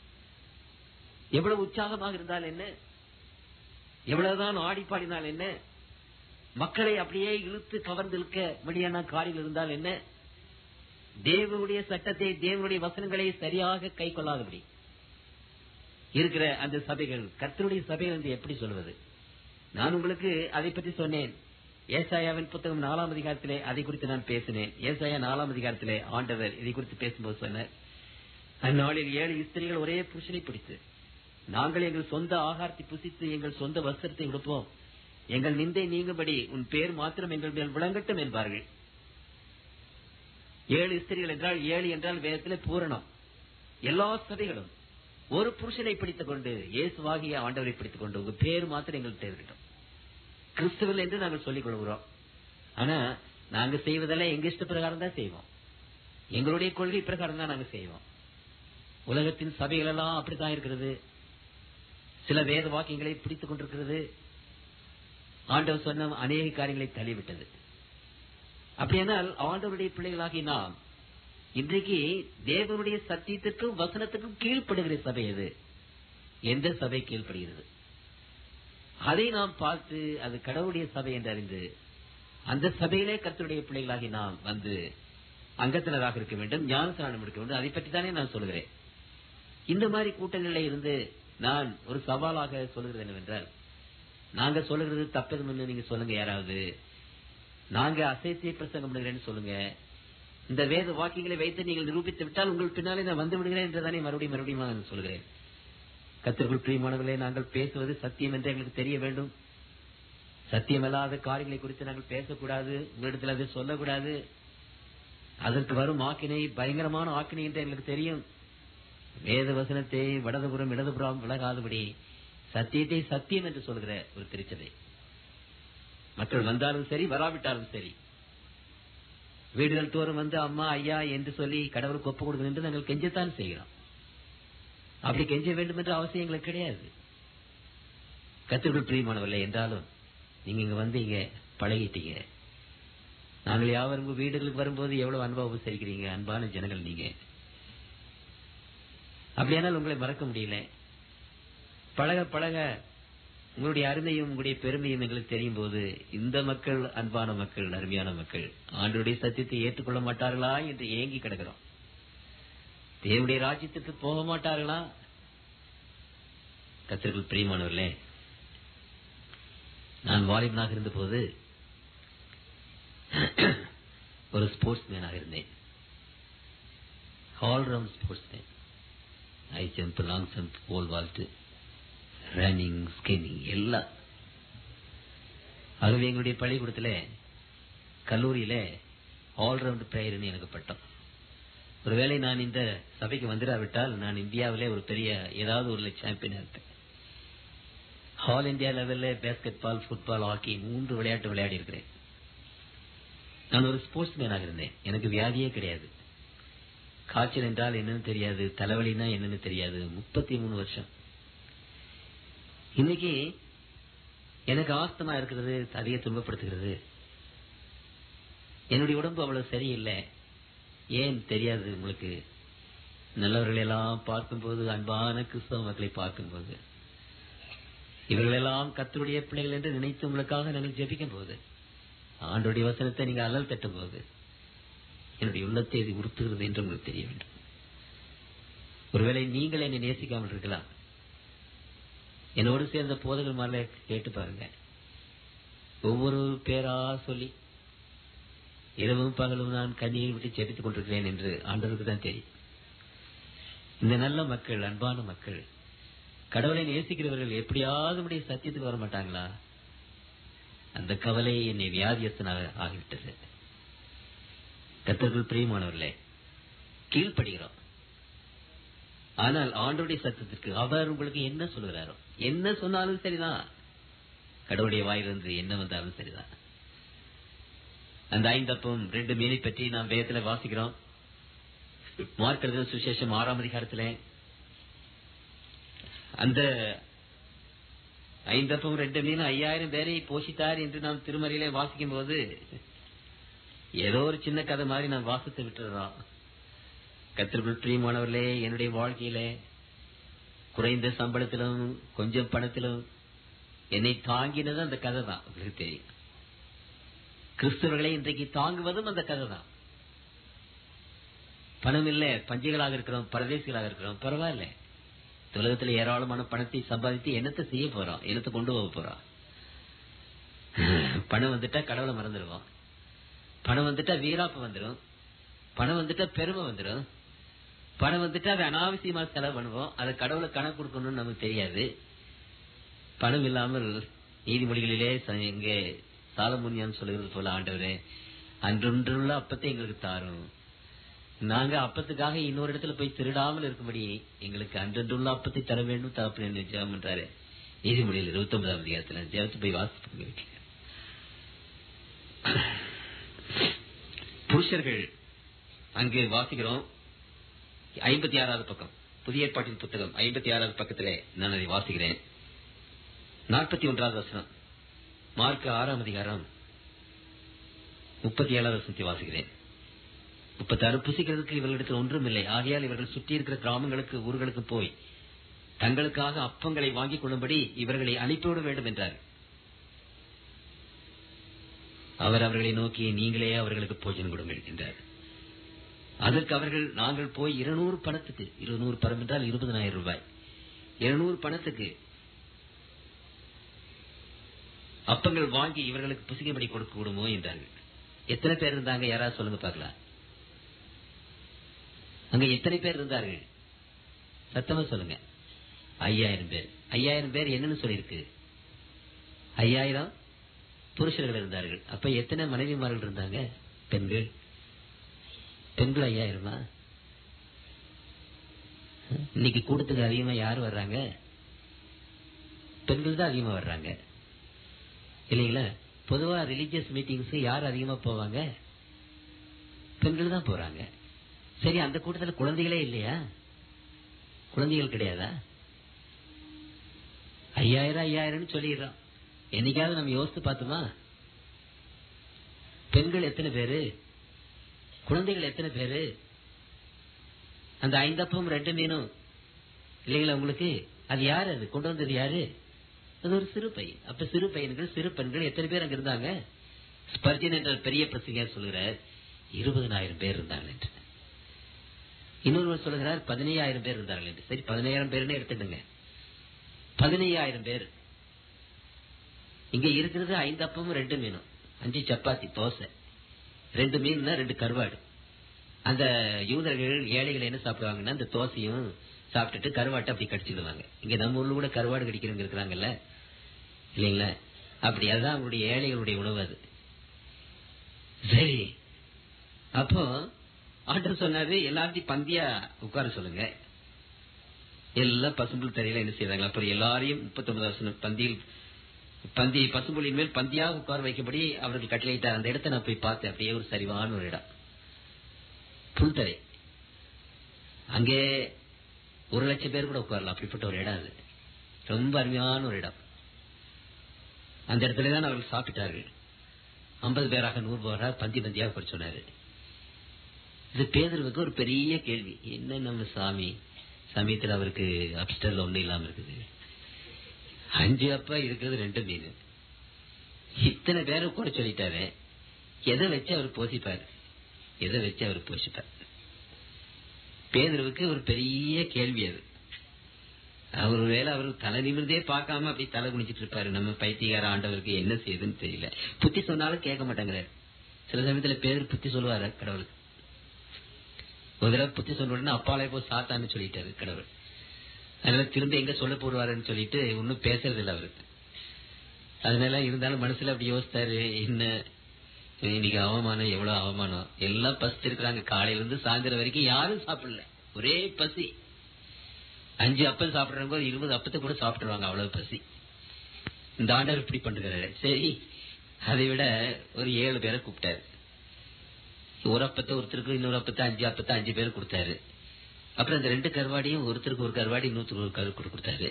எவ்வளவு உற்சாகமாக இருந்தால் என்ன எவ்வளவுதான் ஆடி பாடினால் என்ன மக்களை அப்படியே இழுத்து கவர்ந்து இழுக்க முடியான காரில் இருந்தால் என்ன தேவனுடைய சட்டத்தை தேவனுடைய வசனங்களை சரியாக கை கொள்ளாதபடி இருக்கிற அந்த சபைகள் கர்த்தருடைய சபைகள் என்று எப்படி சொல்வது நான் உங்களுக்கு அதை பற்றி சொன்னேன் ஏசாயாவின் புத்தகம் நாலாம் அதிகாரத்திலே அதை குறித்து நான் பேசினேன் ஏசாயா நாலாம் அதிகாரத்திலே ஆண்டவர் இதை குறித்து பேசும்போது சொன்னார் அந்நாளில் ஏழு ஸ்திரீகள் ஒரே புருஷனை பிடித்து நாங்கள் எங்கள் சொந்த ஆகாரத்தை புசித்து எங்கள் சொந்த வஸ்திரத்தை உடுப்போம் எங்கள் நிந்தை நீங்கும்படி உன் பேர் மாத்திரம் எங்கள் மேல் விளங்கட்டும் என்பார்கள் ஏழு ஸ்திரீகள் என்றால் ஏழு என்றால் வேதத்திலே பூரணம் எல்லா சபைகளும் ஒரு புருஷனை பிடித்துக் கொண்டு இயேசுவாகிய ஆண்டவரை பிடித்துக் கொண்டு உங்க பேர் மாத்திரம் எங்களுக்கு இருக்கட்டும் கிறிஸ்துவல் என்று நாங்கள் சொல்லிக் கொள்கிறோம் ஆனா நாங்க செய்வதெல்லாம் எங்க இஷ்ட பிரகாரம் தான் செய்வோம் எங்களுடைய கொள்கை பிரகாரம் தான் நாங்க செய்வோம் உலகத்தின் சபைகள் எல்லாம் அப்படித்தான் இருக்கிறது சில வேத வாக்கியங்களை பிடித்துக் கொண்டிருக்கிறது ஆண்டவர் சொன்ன அநேக காரியங்களை தள்ளிவிட்டது அப்படியானால் ஆண்டவருடைய பிள்ளைகளாகி நாம் இன்றைக்கு தேவனுடைய சத்தியத்திற்கும் வசனத்திற்கும் கீழ்ப்படுகிற சபை எது எந்த சபை கீழ்ப்படுகிறது அதை நாம் பார்த்து அது கடவுளுடைய சபை என்று அறிந்து அந்த சபையிலே கர்த்தருடைய பிள்ளைகளாகி நாம் வந்து அங்கத்தினராக இருக்க வேண்டும் ஞானஸ்நானம் எடுக்க வேண்டும் அதை பற்றி தானே நான் சொல்கிறேன் இந்த மாதிரி கூட்டங்களில் இருந்து நான் ஒரு சவாலாக சொல்கிறது என்னவென்றால் நாங்க சொல்லுகிறது தப்பது நீங்க சொல்லுங்க யாராவது நாங்க அசைசிய பிரசங்கம் பண்ணுகிறேன்னு சொல்லுங்க இந்த வேத வாக்கியங்களை வைத்து நீங்கள் நிரூபித்து விட்டால் உங்கள் பின்னாலே நான் வந்து விடுகிறேன் என்றுதானே மறுபடியும் மறுபடியும் நான் சொல்கிறேன் கத்திற்குள் பிரியமானவர்களே நாங்கள் பேசுவது சத்தியம் என்று எங்களுக்கு தெரிய வேண்டும் சத்தியமல்லாத காரியங்களை குறித்து நாங்கள் பேசக்கூடாது உங்களிடத்தில் அதை சொல்லக்கூடாது அதற்கு வரும் ஆக்கினை பயங்கரமான ஆக்கினை என்று எங்களுக்கு தெரியும் வேத வசனத்தை வடதுபுறம் இடதுபுறம் விலகாதபடி சத்தியத்தை சத்தியம் என்று சொல்கிற ஒரு திருச்சபை மக்கள் வந்தாலும் சரி வராவிட்டாலும் சரி வீடுகள் தோறும் வந்து அம்மா ஐயா என்று சொல்லி கடவுளுக்கு ஒப்பு கொடுக்கணும் என்று நாங்கள் கெஞ்சத்தான் செய்கிறோம் அப்படி கெஞ்ச வேண்டும் என்ற அவசியம் எங்களுக்கு கிடையாது கத்திற்குள் பிரியமானவர்களே என்றாலும் நீங்க இங்க வந்து இங்க பழகிட்டீங்க நாங்கள் யாவரும் உங்க வீடுகளுக்கு வரும்போது எவ்வளவு அன்பா உபசரிக்கிறீங்க அன்பான ஜனங்கள் நீங்க அப்படியானால் உங்களை மறக்க முடியல பழக பழக உங்களுடைய அருமையும் உங்களுடைய பெருமையும் எங்களுக்கு தெரியும் போது இந்த மக்கள் அன்பான மக்கள் அருமையான மக்கள் ஆண்டோடைய சத்தியத்தை ஏற்றுக்கொள்ள மாட்டார்களா என்று ஏங்கி கிடக்கிறோம் தேவனுடைய ராஜ்யத்துக்கு போக மாட்டார்களா கத்திற்குள் பிரியமானவர்களே நான் வாலிபனாக இருந்த போது ஒரு ஸ்போர்ட்ஸ் மேனாக இருந்தேன் all round sports man high jump long jump pole vault running skinning எல்லாம் ஆகவே எங்களுடைய பள்ளிக்கூடத்துல கல்லூரியில ஆல்ரவுண்ட் பிளேயர்னு எனக்கு பட்டம் ஒருவேளை நான் இந்த சபைக்கு வந்துடாவிட்டால் நான் இந்தியாவிலே ஒரு பெரிய ஏதாவது ஒரு சாம்பியனா இருப்பேன் ஆல் இந்தியா லெவல்ல பேஸ்கெட் பால் ஃபுட்பால் ஹாக்கி மூன்று விளையாட்டு விளையாடி இருக்கிறேன் நான் ஒரு ஸ்போர்ட்ஸ் மேனாக இருந்தேன் எனக்கு வியாதியே கிடையாது காய்ச்சல் என்றால் என்னன்னு தெரியாது தலைவலினா என்னன்னு தெரியாது முப்பத்தி மூணு வருஷம் இன்னைக்கு எனக்கு ஆஸ்தமா இருக்கிறது அதிக துன்பப்படுத்துகிறது என்னுடைய உடம்பு அவ்வளவு சரியில்லை ஏன் தெரியாது உங்களுக்கு நல்லவர்கள் எல்லாம் பார்க்கும்போது அன்பான கிறிஸ்தவ மக்களை பார்க்கும்போது இவர்களெல்லாம் கத்தருடைய பிள்ளைகள் என்று நினைத்து உங்களுக்காக நாங்கள் ஜெபிக்கும் போது ஆண்டுடைய வசனத்தை நீங்க அலல் தட்டும் போது என்னுடைய உள்ளத்தை இது உறுத்துகிறது என்று உங்களுக்கு தெரிய வேண்டும் ஒருவேளை நீங்கள் என்னை நேசிக்காமல் இருக்கலாம் என்னோடு சேர்ந்த போதகர் மேல கேட்டு பாருங்க ஒவ்வொரு பேரா சொல்லி இரவும் பகலும் நான் கண்ணீர் விட்டு ஜெபித்துக் கொண்டிருக்கிறேன் என்று ஆண்டவருக்கு தான் தெரியும் இந்த நல்ல மக்கள் அன்பான மக்கள் கடவுளை நேசிக்கிறவர்கள் எப்படியாவது உடைய சத்தியத்துக்கு வர மாட்டாங்களா அந்த கவலை என்னை வியாதியஸ்தனாக ஆகிவிட்டது கத்தர்கள் பிரியமானவர்களே கீழ்ப்படுகிறோம் ஆனால் ஆண்டோடைய சத்தத்திற்கு அவர் உங்களுக்கு என்ன சொல்லுகிறாரோ என்ன சொன்னாலும் சரிதான் கடவுளுடைய வாயிலிருந்து என்ன வந்தாலும் சரிதான் அந்த ஐந்தப்பம் ரெண்டு மீனை பற்றி நாம் வேதத்துல வாசிக்கிறோம் மார்க்கெழுத சுசேஷம் ஆறாம் அதிகாரத்துல அந்த ஐந்தப்பம் ரெண்டு மீன் ஐயாயிரம் பேரை போஷித்தார் என்று நாம் திருமறையிலே வாசிக்கும் போது ஏதோ ஒரு சின்ன கதை மாதிரி நான் வாசித்து விட்டுறோம் கத்திற்குள் பிரியமானவர்களே என்னுடைய வாழ்க்கையில குறைந்த சம்பளத்திலும் கொஞ்சம் பணத்திலும் என்னை தாங்கினது அந்த கதை தான் உங்களுக்கு தெரியும் கிறிஸ்தவர்களை இன்றைக்கு தாங்குவதும் அந்த கதை தான் பணம் இல்ல பஞ்சிகளாக இருக்கிறோம் பரதேசிகளாக இருக்கிறோம் பரவாயில்ல உலகத்துல ஏராளமான பணத்தை சம்பாதித்து என்னத்தை செய்ய போறோம் என்னத்தை கொண்டு போக போறோம் பணம் வந்துட்டா கடவுளை மறந்துடுவோம் பணம் வந்துட்டா வீராப்பு வந்துடும் பணம் வந்துட்டா பெருமை வந்துடும் பணம் வந்துட்டா அதை அனாவசியமா செலவு பண்ணுவோம் அதை கடவுளை கணக்கு கொடுக்கணும்னு நமக்கு தெரியாது பணம் இல்லாமல் நீதிமொழிகளிலே ச- இங்கே சாலமுனியான் சொல்லுகிறது போல ஆண்டவரே அன்றொன்றுள்ள அப்பத்தை எங்களுக்கு தாரும் நாங்க அப்பத்துக்காக இன்னொரு இடத்துல போய் திருடாமல் இருக்கும்படி எங்களுக்கு அன்றொன்றுள்ள அப்பத்தை தர வேண்டும் தகப்பன் என்று ஜெபம் பண்றாரு நீதிமொழியில் இருபத்தி ஒன்பதாம் அதிகாரத்துல ஜெபத்து போய் வாசிப்பாங்க வீட்டுல புருஷர்கள் அங்கு வாசிக்கிறோம் ஐம்பத்தி ஆறாவது பக்கம் புதிய ஏற்பாட்டின் புத்தகம் ஐம்பத்தி ஆறாவது பக்கத்திலே நான் அதை வாசிக்கிறேன் நாற்பத்தி ஒன்றாவது வசனம் மார்க் ஆறாம் அதிகாரம் முப்பத்தி ஏழாவது வசனத்தை வாசிக்கிறேன் முப்பத்தாறு புசிக்கிறதுக்கு இவர்களிடத்தில் ஒன்றும் இல்லை ஆகையால் இவர்கள் சுற்றி இருக்கிற கிராமங்களுக்கு ஊர்களுக்கு போய் தங்களுக்காக அப்பங்களை வாங்கிக் கொள்ளும்படி இவர்களை அனுப்பிவிட வேண்டும் என்றார் அவர் அவர்களை நோக்கி நீங்களே அவர்களுக்கு போஜனம் கொடுங்கள் என்றார் அதற்கு அவர்கள் நாங்கள் போய் இருநூறு பணத்துக்கு இருநூறு பணம் என்றால் இருபதனாயிரம் ரூபாய் இருநூறு பணத்துக்கு அப்பங்கள் வாங்கி இவர்களுக்கு புசிக்கும்படி கொடுக்க கூடுமோ என்றார்கள் எத்தனை பேர் இருந்தாங்க யாராவது சொல்லுங்க பார்க்கலாம் அங்க எத்தனை பேர் இருந்தார்கள் சத்தமா சொல்லுங்க ஐயாயிரம் பேர் ஐயாயிரம் பேர் என்னன்னு சொல்லியிருக்கு ஐயாயிரம் புருஷர்கள் இருந்தார்கள் அப்ப எத்தனை மனைவிமார்கள் இருந்தாங்க பெண்கள் பெண்கள் ஐயாயிரமா இன்னைக்கு கூட்டத்துக்கு அதிகமா யார் வர்றாங்க பெண்கள் தான் அதிகமா வர்றாங்க இல்லைங்களா பொதுவா ரிலீஜியஸ் மீட்டிங்ஸ் யார் அதிகமா போவாங்க பெண்கள் தான் போறாங்க சரி அந்த கூட்டத்துல குழந்தைகளே இல்லையா குழந்தைகள் கிடையாதா ஐயாயிரம் ஐயாயிரம்னு சொல்லிடுறோம் என்னைக்காவது நம்ம யோசித்து பார்த்தோமா பெண்கள் எத்தனை பேரு குழந்தைகள் எத்தனை பேரு அந்த ஐந்தப்பம் ரெண்டு மீனும் இல்லைங்களா உங்களுக்கு அது யாரு அது கொண்டு வந்தது யாரு அது ஒரு சிறு பையன் அப்ப சிறு பையன்கள் சிறு பெண்கள் எத்தனை பேர் அங்க இருந்தாங்க ஸ்பர்ஜன் என்ற பெரிய பிரசங்கர் சொல்கிறார் இருபதனாயிரம் பேர் இருந்தார்கள் என்று இன்னொருவர் சொல்லுகிறார் பதினையாயிரம் பேர் இருந்தார்கள் என்று சரி பதினையாயிரம் பேர்னு எடுத்துடுங்க பதினையாயிரம் பேர் இங்க இருக்கிறது ஐந்து அப்பமும் ரெண்டு மீனும் அஞ்சு சப்பாத்தி தோசை ரெண்டு மீன்னா ரெண்டு கருவாடு அந்த யூதர்கள் ஏழைகள் என்ன சாப்பிடுவாங்கன்னா அந்த தோசையும் சாப்பிட்டுட்டு கருவாட்டை அப்படி கடிச்சிடுவாங்க இங்க நம்ம ஊர்ல கூட கருவாடு கடிக்கிறவங்க இருக்கிறாங்கல்ல இல்லைங்களா அப்படி அதுதான் அவங்களுடைய ஏழைகளுடைய உணவு அது சரி அப்போ ஆண்டர் சொன்னாரு எல்லாத்தையும் பந்தியா உட்கார சொல்லுங்க எல்லாம் பசும்புல் தரையில என்ன செய்வாங்க அப்புறம் எல்லாரையும் முப்பத்தி ஒன்பது வருஷம் பந்தியில் பந்தி பசும்புலின் மேல் பந்தியாக உட்கார வைக்கபடி அவர்கள் கட்டளையிட்டார் அந்த இடத்தை நான் போய் பார்த்தேன் அப்படியே ஒரு சரிவான ஒரு இடம் புல்தரை அங்கே ஒரு லட்சம் பேர் கூட உட்காரலாம் அப்படிப்பட்ட ஒரு இடம் அது ரொம்ப அருமையான ஒரு இடம் அந்த இடத்துல தான் அவர்கள் சாப்பிட்டார்கள் ஐம்பது பேராக நூறு பேராக பந்தி பந்தியாக உட்கார சொன்னாரு இது பேதருக்கு ஒரு பெரிய கேள்வி என்ன நம்ம சாமி சமயத்தில் அவருக்கு அப்டர்ல ஒண்ணும் இல்லாம இருக்குது அஞ்சு அப்பா இருக்கிறது ரெண்டு மீன் இத்தனை பேரை கூட சொல்லிட்டாரு எதை வச்சு அவர் போசிப்பார் எதை வச்சு அவர் போசிப்பார் பேதருக்கு ஒரு பெரிய கேள்வி அது அவர் வேலை அவர் தலை நிமிர்ந்தே பார்க்காம அப்படி தலை குனிச்சிட்டு இருப்பாரு நம்ம பைத்தியகார ஆண்டவருக்கு என்ன செய்யுதுன்னு தெரியல புத்தி சொன்னாலும் கேட்க மாட்டேங்கிறாரு சில சமயத்துல பேர் புத்தி சொல்லுவாரு கடவுளுக்கு ஒரு தடவை புத்தி சொன்ன உடனே அப்பாலே போய் சாத்தான்னு சொல்லிட்டாரு கடவுள் அதனால திரும்ப எங்க சொல்ல போடுவாருன்னு சொல்லிட்டு ஒன்னும் பேசுறது இல்ல அவருக்கு அதனால இருந்தாலும் மனசுல அப்படி யோசித்தாரு என்ன இன்னைக்கு அவமானம் எவ்வளவு அவமானம் எல்லாம் பசிச்சு இருக்கிறாங்க காலையில இருந்து சாயந்தரம் வரைக்கும் யாரும் சாப்பிடல ஒரே பசி அஞ்சு அப்பம் சாப்பிடுறவங்க ஒரு இருபது அப்பத்தை கூட சாப்பிட்டுருவாங்க அவ்வளவு பசி இந்த ஆண்டவர் இப்படி பண்றாரு சரி அதை விட ஒரு ஏழு பேரை கூப்பிட்டாரு ஒரு அப்பத்தை ஒருத்தருக்கு இன்னொரு அப்பத்தை அஞ்சு அப்பத்தை அஞ்சு பேர் கொடுத்தாரு அப்புறம் இந்த ரெண்டு கருவாடியும் ஒருத்தருக்கு ஒரு கருவாடி இன்னொருத்தருக்கு ஒரு கரு கொடுத்தாரு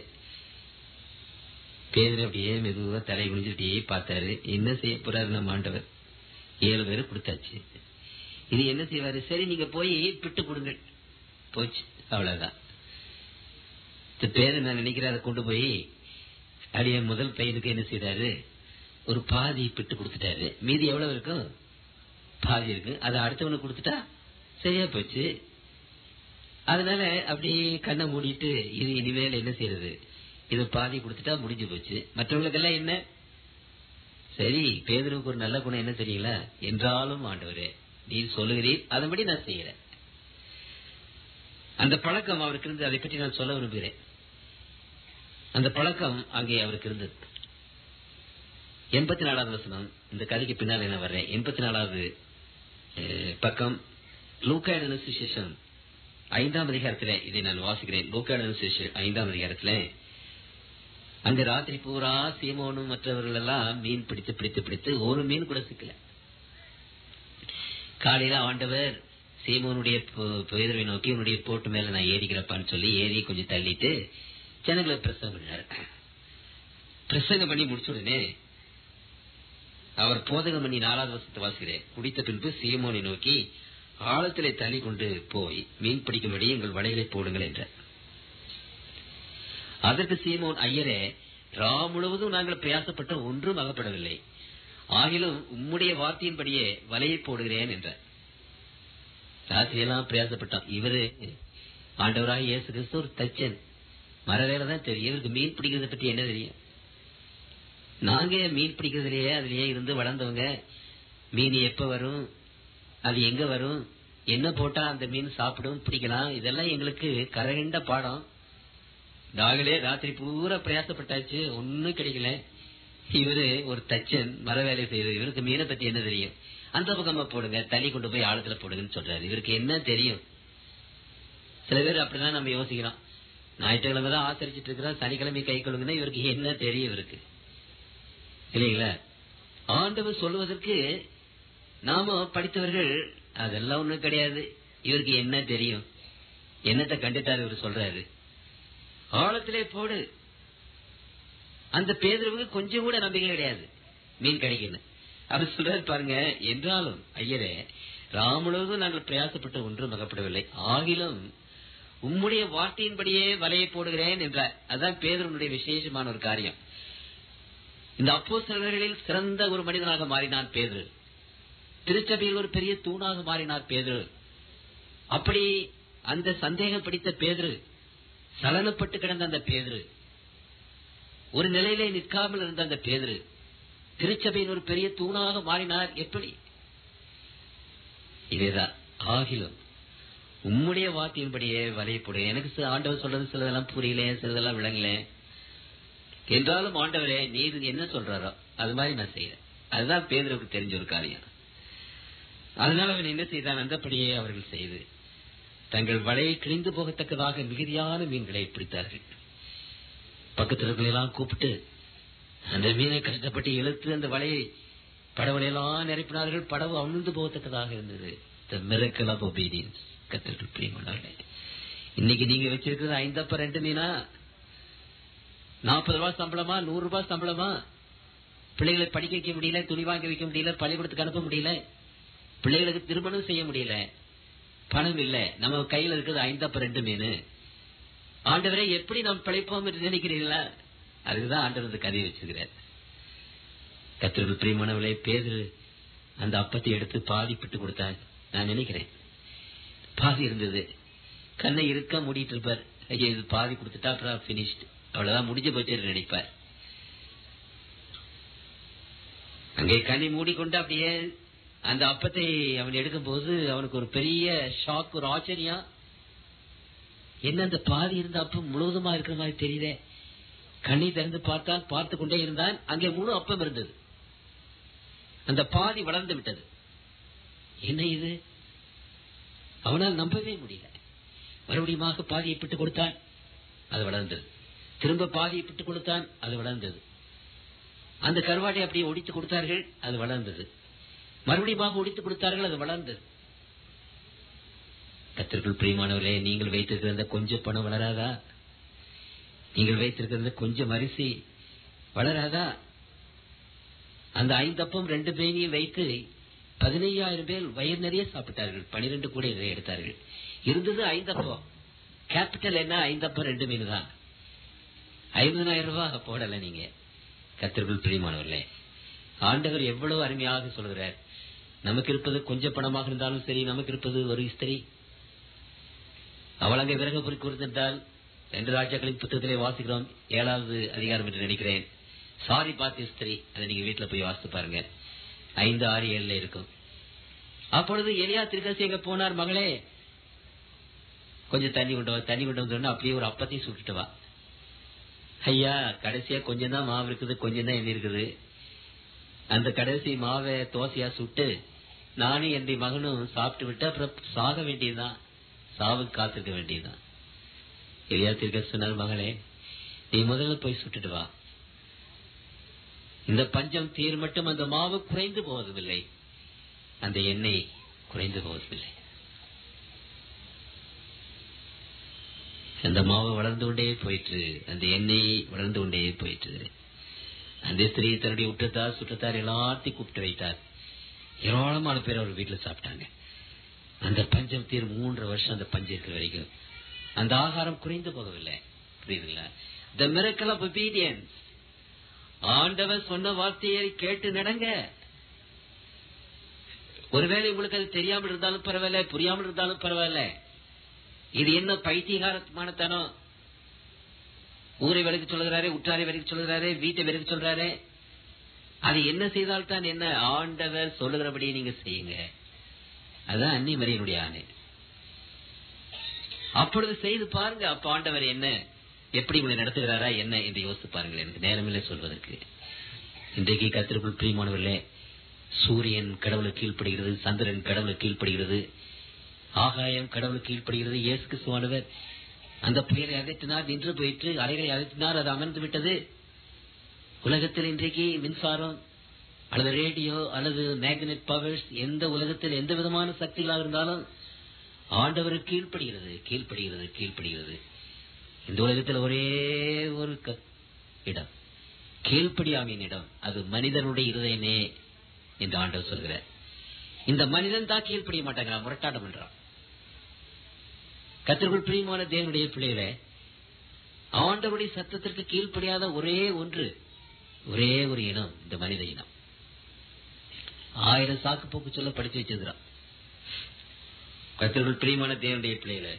பேதர் அப்படியே மெதுவா தலை குனிஞ்சு அப்படியே பார்த்தாரு என்ன செய்ய போறாரு நம்ம ஆண்டவர் ஏழு பேரு கொடுத்தாச்சு இது என்ன செய்வாரு சரி நீங்க போய் பிட்டு கொடுங்க போச்சு அவ்வளவுதான் இந்த பேரு நான் நினைக்கிறேன் அதை கொண்டு போய் அடிய முதல் பையனுக்கு என்ன செய்தாரு ஒரு பாதி பிட்டு கொடுத்துட்டாரு மீதி எவ்வளவு இருக்கும் பாதி இருக்கு அதை அடுத்தவனுக்கு கொடுத்துட்டா சரியா போச்சு அதனால அப்படியே கண்ணை மூடிட்டு இது இனிமேல் என்ன செய்யறது இது பாதி கொடுத்துட்டா முடிஞ்சு போச்சு மற்றவங்களுக்கெல்லாம் என்ன சரி பேதருக்கு ஒரு நல்ல குணம் என்ன தெரியுங்களா என்றாலும் ஆண்டவரே நீ சொல்லுகிறீர் அதன்படி நான் செய்யறேன் அந்த பழக்கம் அவருக்கு இருந்து அதை பற்றி நான் சொல்ல விரும்புகிறேன் அந்த பழக்கம் அங்கே அவருக்கு இருந்தது எண்பத்தி நாலாவது வசனம் இந்த கதைக்கு பின்னால் என்ன வர்றேன் எண்பத்தி நாலாவது பக்கம் லூக்காய்டு அனுசேஷன் ஐந்தாம் அதிகாரத்திலே இதை நான் வாசிக்கிறேன் லூக்காய்டு அனுசேஷன் ஐந்தாம் அதிகாரத்திலே அங்க ராத்திரி பூரா சீமோனும் மற்றவர்கள் எல்லாம் மீன் பிடித்து பிடித்து பிடித்து ஒரு மீன் கூட சிக்கல காலையில ஆண்டவர் சீமோனுடைய பு- பேதுருவை நோக்கி உன்னுடைய போட்டு மேல நான் ஏறிக்கிறப்பான்னு சொல்லி ஏறி கொஞ்சம் தள்ளிட்டு ஜனங்களை பிரசங்கம் பண்ணாரு பிரசங்கம் பண்ணி முடிச்ச உடனே அவர் போதகம் பண்ணி நாலாவது வருஷத்தை வாசிக்கிறேன் குடித்த பின்பு சீமோனை நோக்கி ஆழத்திலே தள்ளி கொண்டு போய் மீன் பிடிக்கும்படி எங்கள் வலைகளை போடுங்கள் என்றார் அதற்கு சீமோன் ஐயரே ரா முழுவதும் நாங்கள் பிரயாசப்பட்ட ஒன்றும் அகப்படவில்லை ஆகிலும் உம்முடைய வார்த்தையின்படியே வலையை போடுகிறேன் என்றார் ராத்திரியெல்லாம் பிரயாசப்பட்டோம் இவரு ஆண்டவராக இயேசு கிறிஸ்து ஒரு தச்சன் மரவேலை தான் தெரியும் இவருக்கு மீன் பிடிக்கிறத பத்தி என்ன தெரியும் நாங்க மீன் பிடிக்கிறதுலயே அதுலயே இருந்து வளர்ந்தவங்க மீன் எப்ப வரும் அது எங்க வரும் என்ன போட்டா அந்த மீன் சாப்பிடும் பிடிக்கலாம் இதெல்லாம் எங்களுக்கு கரகண்ட பாடம் நாங்களே ராத்திரி பூரா பிரயாசப்பட்டாச்சு ஒண்ணும் கிடைக்கல இவரு ஒரு தச்சன் மர வேலை செய்யுது இவருக்கு மீனை பத்தி என்ன தெரியும் அந்த பக்கமா போடுங்க தள்ளி கொண்டு போய் ஆழத்துல போடுங்கன்னு சொல்றாரு இவருக்கு என்ன தெரியும் சில பேர் அப்படிதான் நம்ம யோசிக்கிறோம் ஞாயிற்றுக்கிழமை தான் ஆசரிச்சிட்டு இருக்கிறோம் சனிக்கிழமை கை கொள்ளுங்கன்னா இவருக்கு என்ன தெரியும் இவருக்கு இல்லைங்களா ஆண்டவர் சொல்லுவதற்கு நாம படித்தவர்கள் அதெல்லாம் ஒண்ணும் கிடையாது இவருக்கு என்ன தெரியும் என்னத்தை கண்டுட்டாரு இவர் சொல்றாரு ஆழத்திலே போடு அந்த பேதருக்கு கொஞ்சம் கூட நம்பிக்கை கிடையாது மீன் கிடைக்கணும் அவர் சொல்றாரு பாருங்க என்றாலும் ஐயரே ராமுழுவதும் நாங்கள் பிரயாசப்பட்டு ஒன்றும் அகப்படவில்லை ஆகிலும் உம்முடைய வார்த்தையின்படியே வலையை போடுகிறேன் என்றார் அதான் பேதருடைய விசேஷமான ஒரு காரியம் இந்த அப்போஸ்தலர்களில் சிறந்த ஒரு மனிதனாக மாறினான் பேதுரு திருச்சபையில் ஒரு பெரிய தூணாக மாறினார் பேதுரு அப்படி அந்த சந்தேகம் பிடித்த பேதுரு சலனப்பட்டு கிடந்த அந்த பேதுரு ஒரு நிலையிலே நிற்காமல் இருந்த அந்த பேதுரு திருச்சபையின் ஒரு பெரிய தூணாக மாறினார் எப்படி இதேதான் ஆகிலும் உம்முடைய வார்த்தையின்படியே வலையப்படு எனக்கு சில ஆண்டவர் சொல்றது சிலதெல்லாம் புரியல சிலதெல்லாம் விளங்கல என்றாலும் ஆண்டவரே நீர் என்ன சொல்றாரோ அது மாதிரி நான் செய்யறேன் அதுதான் பேதருக்கு தெரிஞ்ச ஒரு காரியம் அதனால அவன் என்ன செய்தான் அந்தப்படியே அவர்கள் செய்து தங்கள் வலையை கிழிந்து போகத்தக்கதாக மிகுதியான மீன்களை பிடித்தார்கள் பக்கத்துல இருக்கிறவங்களெல்லாம் கூப்பிட்டு அந்த மீனை கஷ்டப்பட்டு இழுத்து அந்த வலையை படவலையெல்லாம் நிரப்பினார்கள் படவு அமிழ்ந்து போகத்தக்கதாக இருந்தது த மிரக்கல் ஆஃப் ஒபீடியன்ஸ் கத்திற்கு பிரியமானவர்களே இன்னைக்கு நீங்க வச்சிருக்கிறது ஐந்தப்ப ரெண்டு மீனா நாற்பது ரூபாய் சம்பளமா நூறு ரூபாய் சம்பளமா பிள்ளைகளை படிக்க வைக்க முடியல துணி வாங்கி வைக்க முடியல பள்ளிக்கூடத்துக்கு அனுப்ப முடியல பிள்ளைகளுக்கு திருமணம் செய்ய முடியல பணம் இல்ல நம்ம கையில இருக்கிறது ஐந்தப்ப ரெண்டு மீன் ஆண்டவரை எப்படி நாம் பிழைப்போம் என்று நினைக்கிறீங்களா அதுக்குதான் ஆண்டவர் இந்த கதையை வச்சிருக்கிறார் கத்திரிகள் பிரியமானவளே பேரு அந்த அப்பத்தை எடுத்து பாதி பிட்டு கொடுத்தார் நான் நினைக்கிறேன் பாதி இருந்தது கண்ணை இருக்க மூடிட்டு இருப்பார் ஐயோ இது பாதி கொடுத்துட்டா அப்புறம் பினிஷ்ட் அவ்வளவுதான் முடிஞ்சு போச்சு நினைப்பார் அங்கே கண்ணை மூடிக்கொண்டு அப்படியே அந்த அப்பத்தை அவன் எடுக்கும் போது அவனுக்கு ஒரு பெரிய ஷாக் ஒரு ஆச்சரியம் என்ன அந்த பாதி இருந்த அப்பம் முழுவதுமா இருக்கிற மாதிரி தெரியுதே கண்ணை திறந்து பார்த்தான் பார்த்து கொண்டே இருந்தான் அங்கே முழு அப்பம் இருந்தது அந்த பாதி வளர்ந்து விட்டது என்ன இது அவனால் நம்பவே முடியல மறுபடியும் பாதியை பிட்டு கொடுத்தான் அது வளர்ந்தது திரும்ப பாதியை பிட்டு கொடுத்தான் அது வளர்ந்தது அந்த கருவாட்டை அப்படியே ஒடித்து கொடுத்தார்கள் அது வளர்ந்தது மறுபடியும் ஒடித்து கொடுத்தார்கள் அது வளர்ந்தது கத்திற்குள் பிரியமானவர்களே நீங்கள் வைத்திருக்கிற அந்த கொஞ்சம் பணம் வளராதா நீங்கள் வைத்திருக்கிற அந்த கொஞ்சம் அரிசி வளராதா அந்த ஐந்தப்பம் ரெண்டு பேரையும் வைத்து பதினையாயிரம் பேர் வயிறு நிறைய சாப்பிட்டார்கள் பனிரெண்டு கூட இதை எடுத்தார்கள் இருந்தது ஐந்தப்பம் கேபிட்டல் என்ன ஐந்தப்பம் ரெண்டு மீன் தான் ஐம்பதாயிரம் ரூபாய் போடல நீங்க கத்திற்குள் பிரியமானவர்களே ஆண்டவர் எவ்வளவு அருமையாக சொல்கிறார் நமக்கு இருப்பது கொஞ்சம் பணமாக இருந்தாலும் சரி நமக்கு இருப்பது ஒரு ஸ்திரீ அவள் அங்கே விறகு பொறி கொடுத்திருந்தால் ரெண்டு ராஜாக்களின் புத்தகத்திலே வாசிக்கிறோம் ஏழாவது அதிகாரம் என்று நினைக்கிறேன் சாரி பாத்தி ஸ்திரீ அதை நீங்க வீட்டுல போய் வாசித்து பாருங்க ஐந்து ஆறு ஏழுல இருக்கும் அப்பொழுது எலியா திருக்கசி எங்க போனார் மகளே கொஞ்சம் தண்ணி கொண்டு வா தண்ணி கொண்டு வந்து அப்படியே ஒரு அப்பத்தையும் சுட்டுட்டு வா ஐயா கடைசியா கொஞ்சம் தான் மாவு இருக்குது கொஞ்சம் தான் எண்ணெய் இருக்குது அந்த கடைசி மாவை தோசையா சுட்டு நானும் என்னுடைய மகனும் சாப்பிட்டு விட்டு அப்புறம் சாக வேண்டியதுதான் சாவுக்கு காத்திருக்க வேண்டியதுதான் எலியா திருக்க சொன்னார் மகளே நீ முதல்ல போய் சுட்டுட்டு வா இந்த பஞ்சம் தீர் மட்டும் அந்த மாவு குறைந்து போவதில்லை அந்த எண்ணெய் குறைந்து போவதில்லை அந்த மாவு வளர்ந்து கொண்டே போயிற்று அந்த எண்ணெய் வளர்ந்து கொண்டே போயிற்று அந்த ஸ்திரீ தன்னுடைய உற்றத்தார் சுற்றத்தார் எல்லாத்தையும் கூப்பிட்டு வைத்தார் ஏராளமான பேர் அவர் வீட்டுல சாப்பிட்டாங்க அந்த பஞ்சம் தீர் மூன்று வருஷம் அந்த பஞ்சம் இருக்கிற வரைக்கும் அந்த ஆகாரம் குறைந்து போகவில்லை புரியுதுங்களா த மிரக்கல் ஆஃப் obedience ஆண்டவர் சொன்ன வார்த்தையை கேட்டு நடங்க ஒருவேளை உங்களுக்கு அது தெரியாமல் இருந்தாலும் பரவாயில்ல புரியாமல் இருந்தாலும் பரவாயில்ல இது என்ன பைத்தியகாரமானத்தனம் ஊரை விலைக்கு சொல்லுகிறாரே உற்றாரை விலைக்கு சொல்லுகிறாரே வீட்டை விலைக்கு சொல்றாரே அது என்ன செய்தால்தான் என்ன ஆண்டவர் சொல்லுகிறபடி நீங்க செய்யுங்க அதான் அன்னி மரியனுடைய ஆணை அப்பொழுது செய்து பாருங்க அப்ப ஆண்டவர் என்ன எப்படி உங்களை நடத்துகிறாரா என்ன என்று யோசித்து பாருங்கள் எனக்கு நேரமில்லை சொல்வதற்கு இன்றைக்கு கத்திற்குள் பிரியமானவர்களே சூரியன் கடவுளுக்கு கீழ்ப்படுகிறது சந்திரன் கடவுளுக்கு கீழ்ப்படுகிறது ஆகாயம் கடவுளுக்கு கீழ்ப்படுகிறது இயேசு கிறிஸ்துவானவர் அந்த புயலை அகற்றினார் நின்று போயிற்று அலைகளை அகற்றினார் அது அமர்ந்து விட்டது உலகத்தில் இன்றைக்கு மின்சாரம் அல்லது ரேடியோ அல்லது மேக்னெட் பவர்ஸ் எந்த உலகத்தில் எந்த விதமான சக்திகளாக இருந்தாலும் ஆண்டவருக்கு கீழ்ப்படுகிறது கீழ்ப்படுகிறது கீழ்ப்படுகிறது இந்த உலகத்தில் ஒரே ஒரு க- இடம் கீழ்ப்படியாமையின் இடம் அது மனிதனுடைய இருதயமே என்று ஆண்டவர் சொல்கிறார் இந்த மனிதன் தான் கீழ்ப்படிய மாட்டாங்கிறான் முரட்டாட்டம் பண்றான் கத்திற்குள் பிரியமான தேவனுடைய பிள்ளைகளே ஆண்டவருடைய சத்தத்திற்கு கீழ்ப்படியாத ஒரே ஒன்று ஒரே ஒரு இனம் இந்த மனித இனம் ஆயிரம் சாக்கு போக்கு சொல்ல படிச்சு வச்சிருக்கிறான் கத்திற்குள் பிரியமான தேவனுடைய பிள்ளைகளே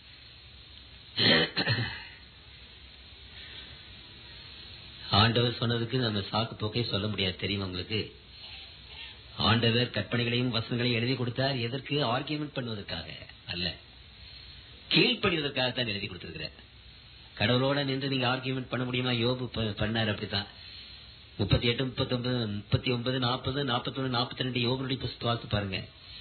ஆண்டவர் சொன்னதுக்கு நம்ம சாக்கு போக்கே சொல்ல முடியாது தெரியுமா உங்களுக்கு ஆண்டவர் கற்பனைகளையும் வசனங்களையும் எழுதி கொடுத்தார் எதற்கு ஆர்கியூமெண்ட் பண்ணுவதற்காக அல்ல கீழ்ப்படிவதற்காகத்தான் எழுதி கொடுத்திருக்கிறார் கடவுளோட நின்று நீங்க ஆர்கியூமெண்ட் பண்ண முடியுமா யோபு ப- பண்ணார் அப்படித்தான் முப்பத்தி எட்டு முப்பத்தி ஒன்பது முப்பத்தி ஒன்பது நாற்பது நாற்பத்தி ஒன்று நாற்பத்தி ரெண்டு யோகனுடைய புஸ்தகம் வாசித்து பாருங்க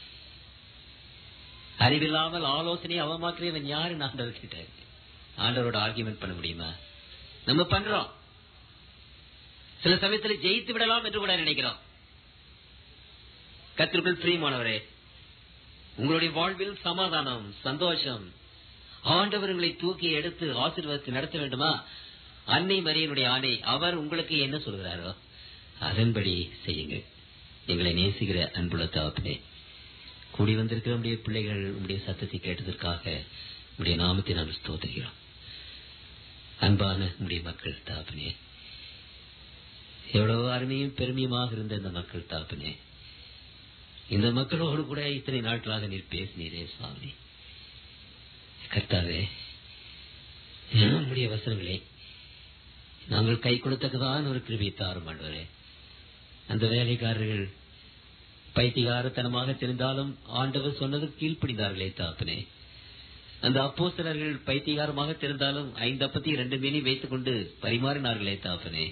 அறிவில்லாமல் ஆலோசனை அவமாக்குறவன் யாரு ஆண்டவர் கிட்ட ஆண்டவரோட ஆர்கியூமெண்ட் பண்ண முடியுமா நம்ம பண்றோம் சில சமயத்துல ஜெயித்து விடலாம் என்று கூட நினைக்கிறோம் கத்திற்குள் பிரியமானவரே உங்களுடைய வாழ்வில் சமாதானம் சந்தோஷம் ஆண்டவர் உங்களை தூக்கி எடுத்து ஆசீர்வாதத்தை நடத்த வேண்டுமா அன்னை மரியனுடைய ஆணை அவர் உங்களுக்கு என்ன சொல்கிறாரோ அதன்படி செய்யுங்க எங்களை நேசிக்கிற அன்புள்ள தகப்பனே கூடி வந்திருக்கிற உடைய பிள்ளைகள் உடைய சத்தத்தை கேட்டதற்காக உடைய நாமத்தை நாம் ஸ்தோத்திரிக்கிறோம் அன்பான உடைய மக்கள் தாப்பனே எவ்வளவு அருமையும் பெருமையுமாக இருந்த இந்த மக்கள் தாப்பனே இந்த மக்களோடு கூட இத்தனை நாட்களாக நீர் பேசினீரே சுவாமி கர்த்தாவே நம்முடைய வசனங்களே நாங்கள் கை கொடுத்தக்கதான் ஒரு கிருபியை தாரும் ஆண்டவரே அந்த வேலைக்காரர்கள் பைத்திகாரத்தனமாக தெரிந்தாலும் ஆண்டவர் சொன்னது கீழ்ப்படிந்தார்களே தாப்பனே அந்த அப்போஸ்தலர்கள் பைத்திகாரமாக தெரிந்தாலும் ஐந்து அப்பத்தி ரெண்டு மீனி வைத்துக் கொண்டு பரிமாறினார்களே தாப்பனே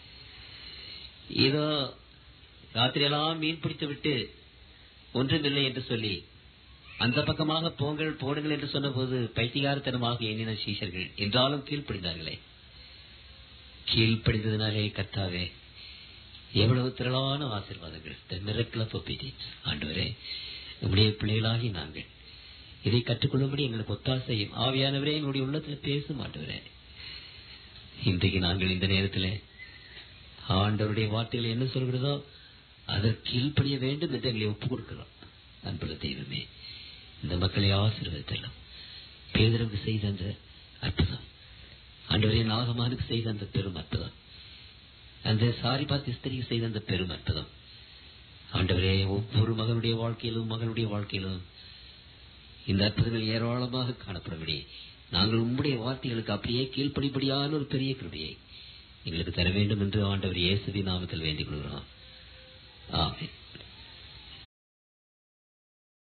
இதோ ராத்திரியெல்லாம் மீன் பிடித்து விட்டு ஒன்றுமில்லை என்று சொல்லி அந்த பக்கமாக போங்கள் போடுங்கள் என்று சொன்னபோது பைத்திகாரத்தனமாக எண்ணின சீஷர்கள் என்றாலும் கீழ்ப்படிந்தார்களே கீழ்ப்படிந்ததினாலே கர்த்தாவே எவ்வளவு திரளான ஆசீர்வாதங்கள் the miracle of obedience ஆண்டவரே நம்முடைய பிள்ளைகளாகி நாங்கள் இதை கற்றுக்கொள்ளும்படி எங்களுக்கு ஒத்தாசையும் ஆவியானவரே எங்களுடைய உள்ளத்தில் பேசும் ஆண்டவரே இன்றைக்கு நாங்கள் இந்த நேரத்தில் ஆண்டவருடைய வார்த்தைகள் என்ன சொல்கிறதோ அதற்கு கீழ்ப்படிய வேண்டும் என்று எங்களை ஒப்புக் கொடுக்கிறோம் அன்புள்ள தெய்வமே இந்த மக்களை ஆசீர்வதித்தலாம் பேதருக்கு செய்த அந்த அற்புதம் ஆண்டவரே நாகமானுக்கு செய்த அந்த பெரும் அற்புதம் அந்த சாரிபாத் ஸ்திரிக்கு செய்த அந்த பெரும் அற்புதம் ஆண்டவரே ஒவ்வொரு மகனுடைய வாழ்க்கையிலும் மகனுடைய வாழ்க்கையிலும் இந்த அற்புதங்கள் ஏராளமாக காணப்படும்படி நாங்கள் உம்முடைய வார்த்தைகளுக்கு அப்படியே கீழ்ப்படிப்படியான ஒரு பெரிய கிருபையை எங்களுக்கு தர வேண்டும் என்று ஆண்டவர் இயேசுவின் நாமத்தில் வேண்டிக் கொள்கிறோம் ஆமென்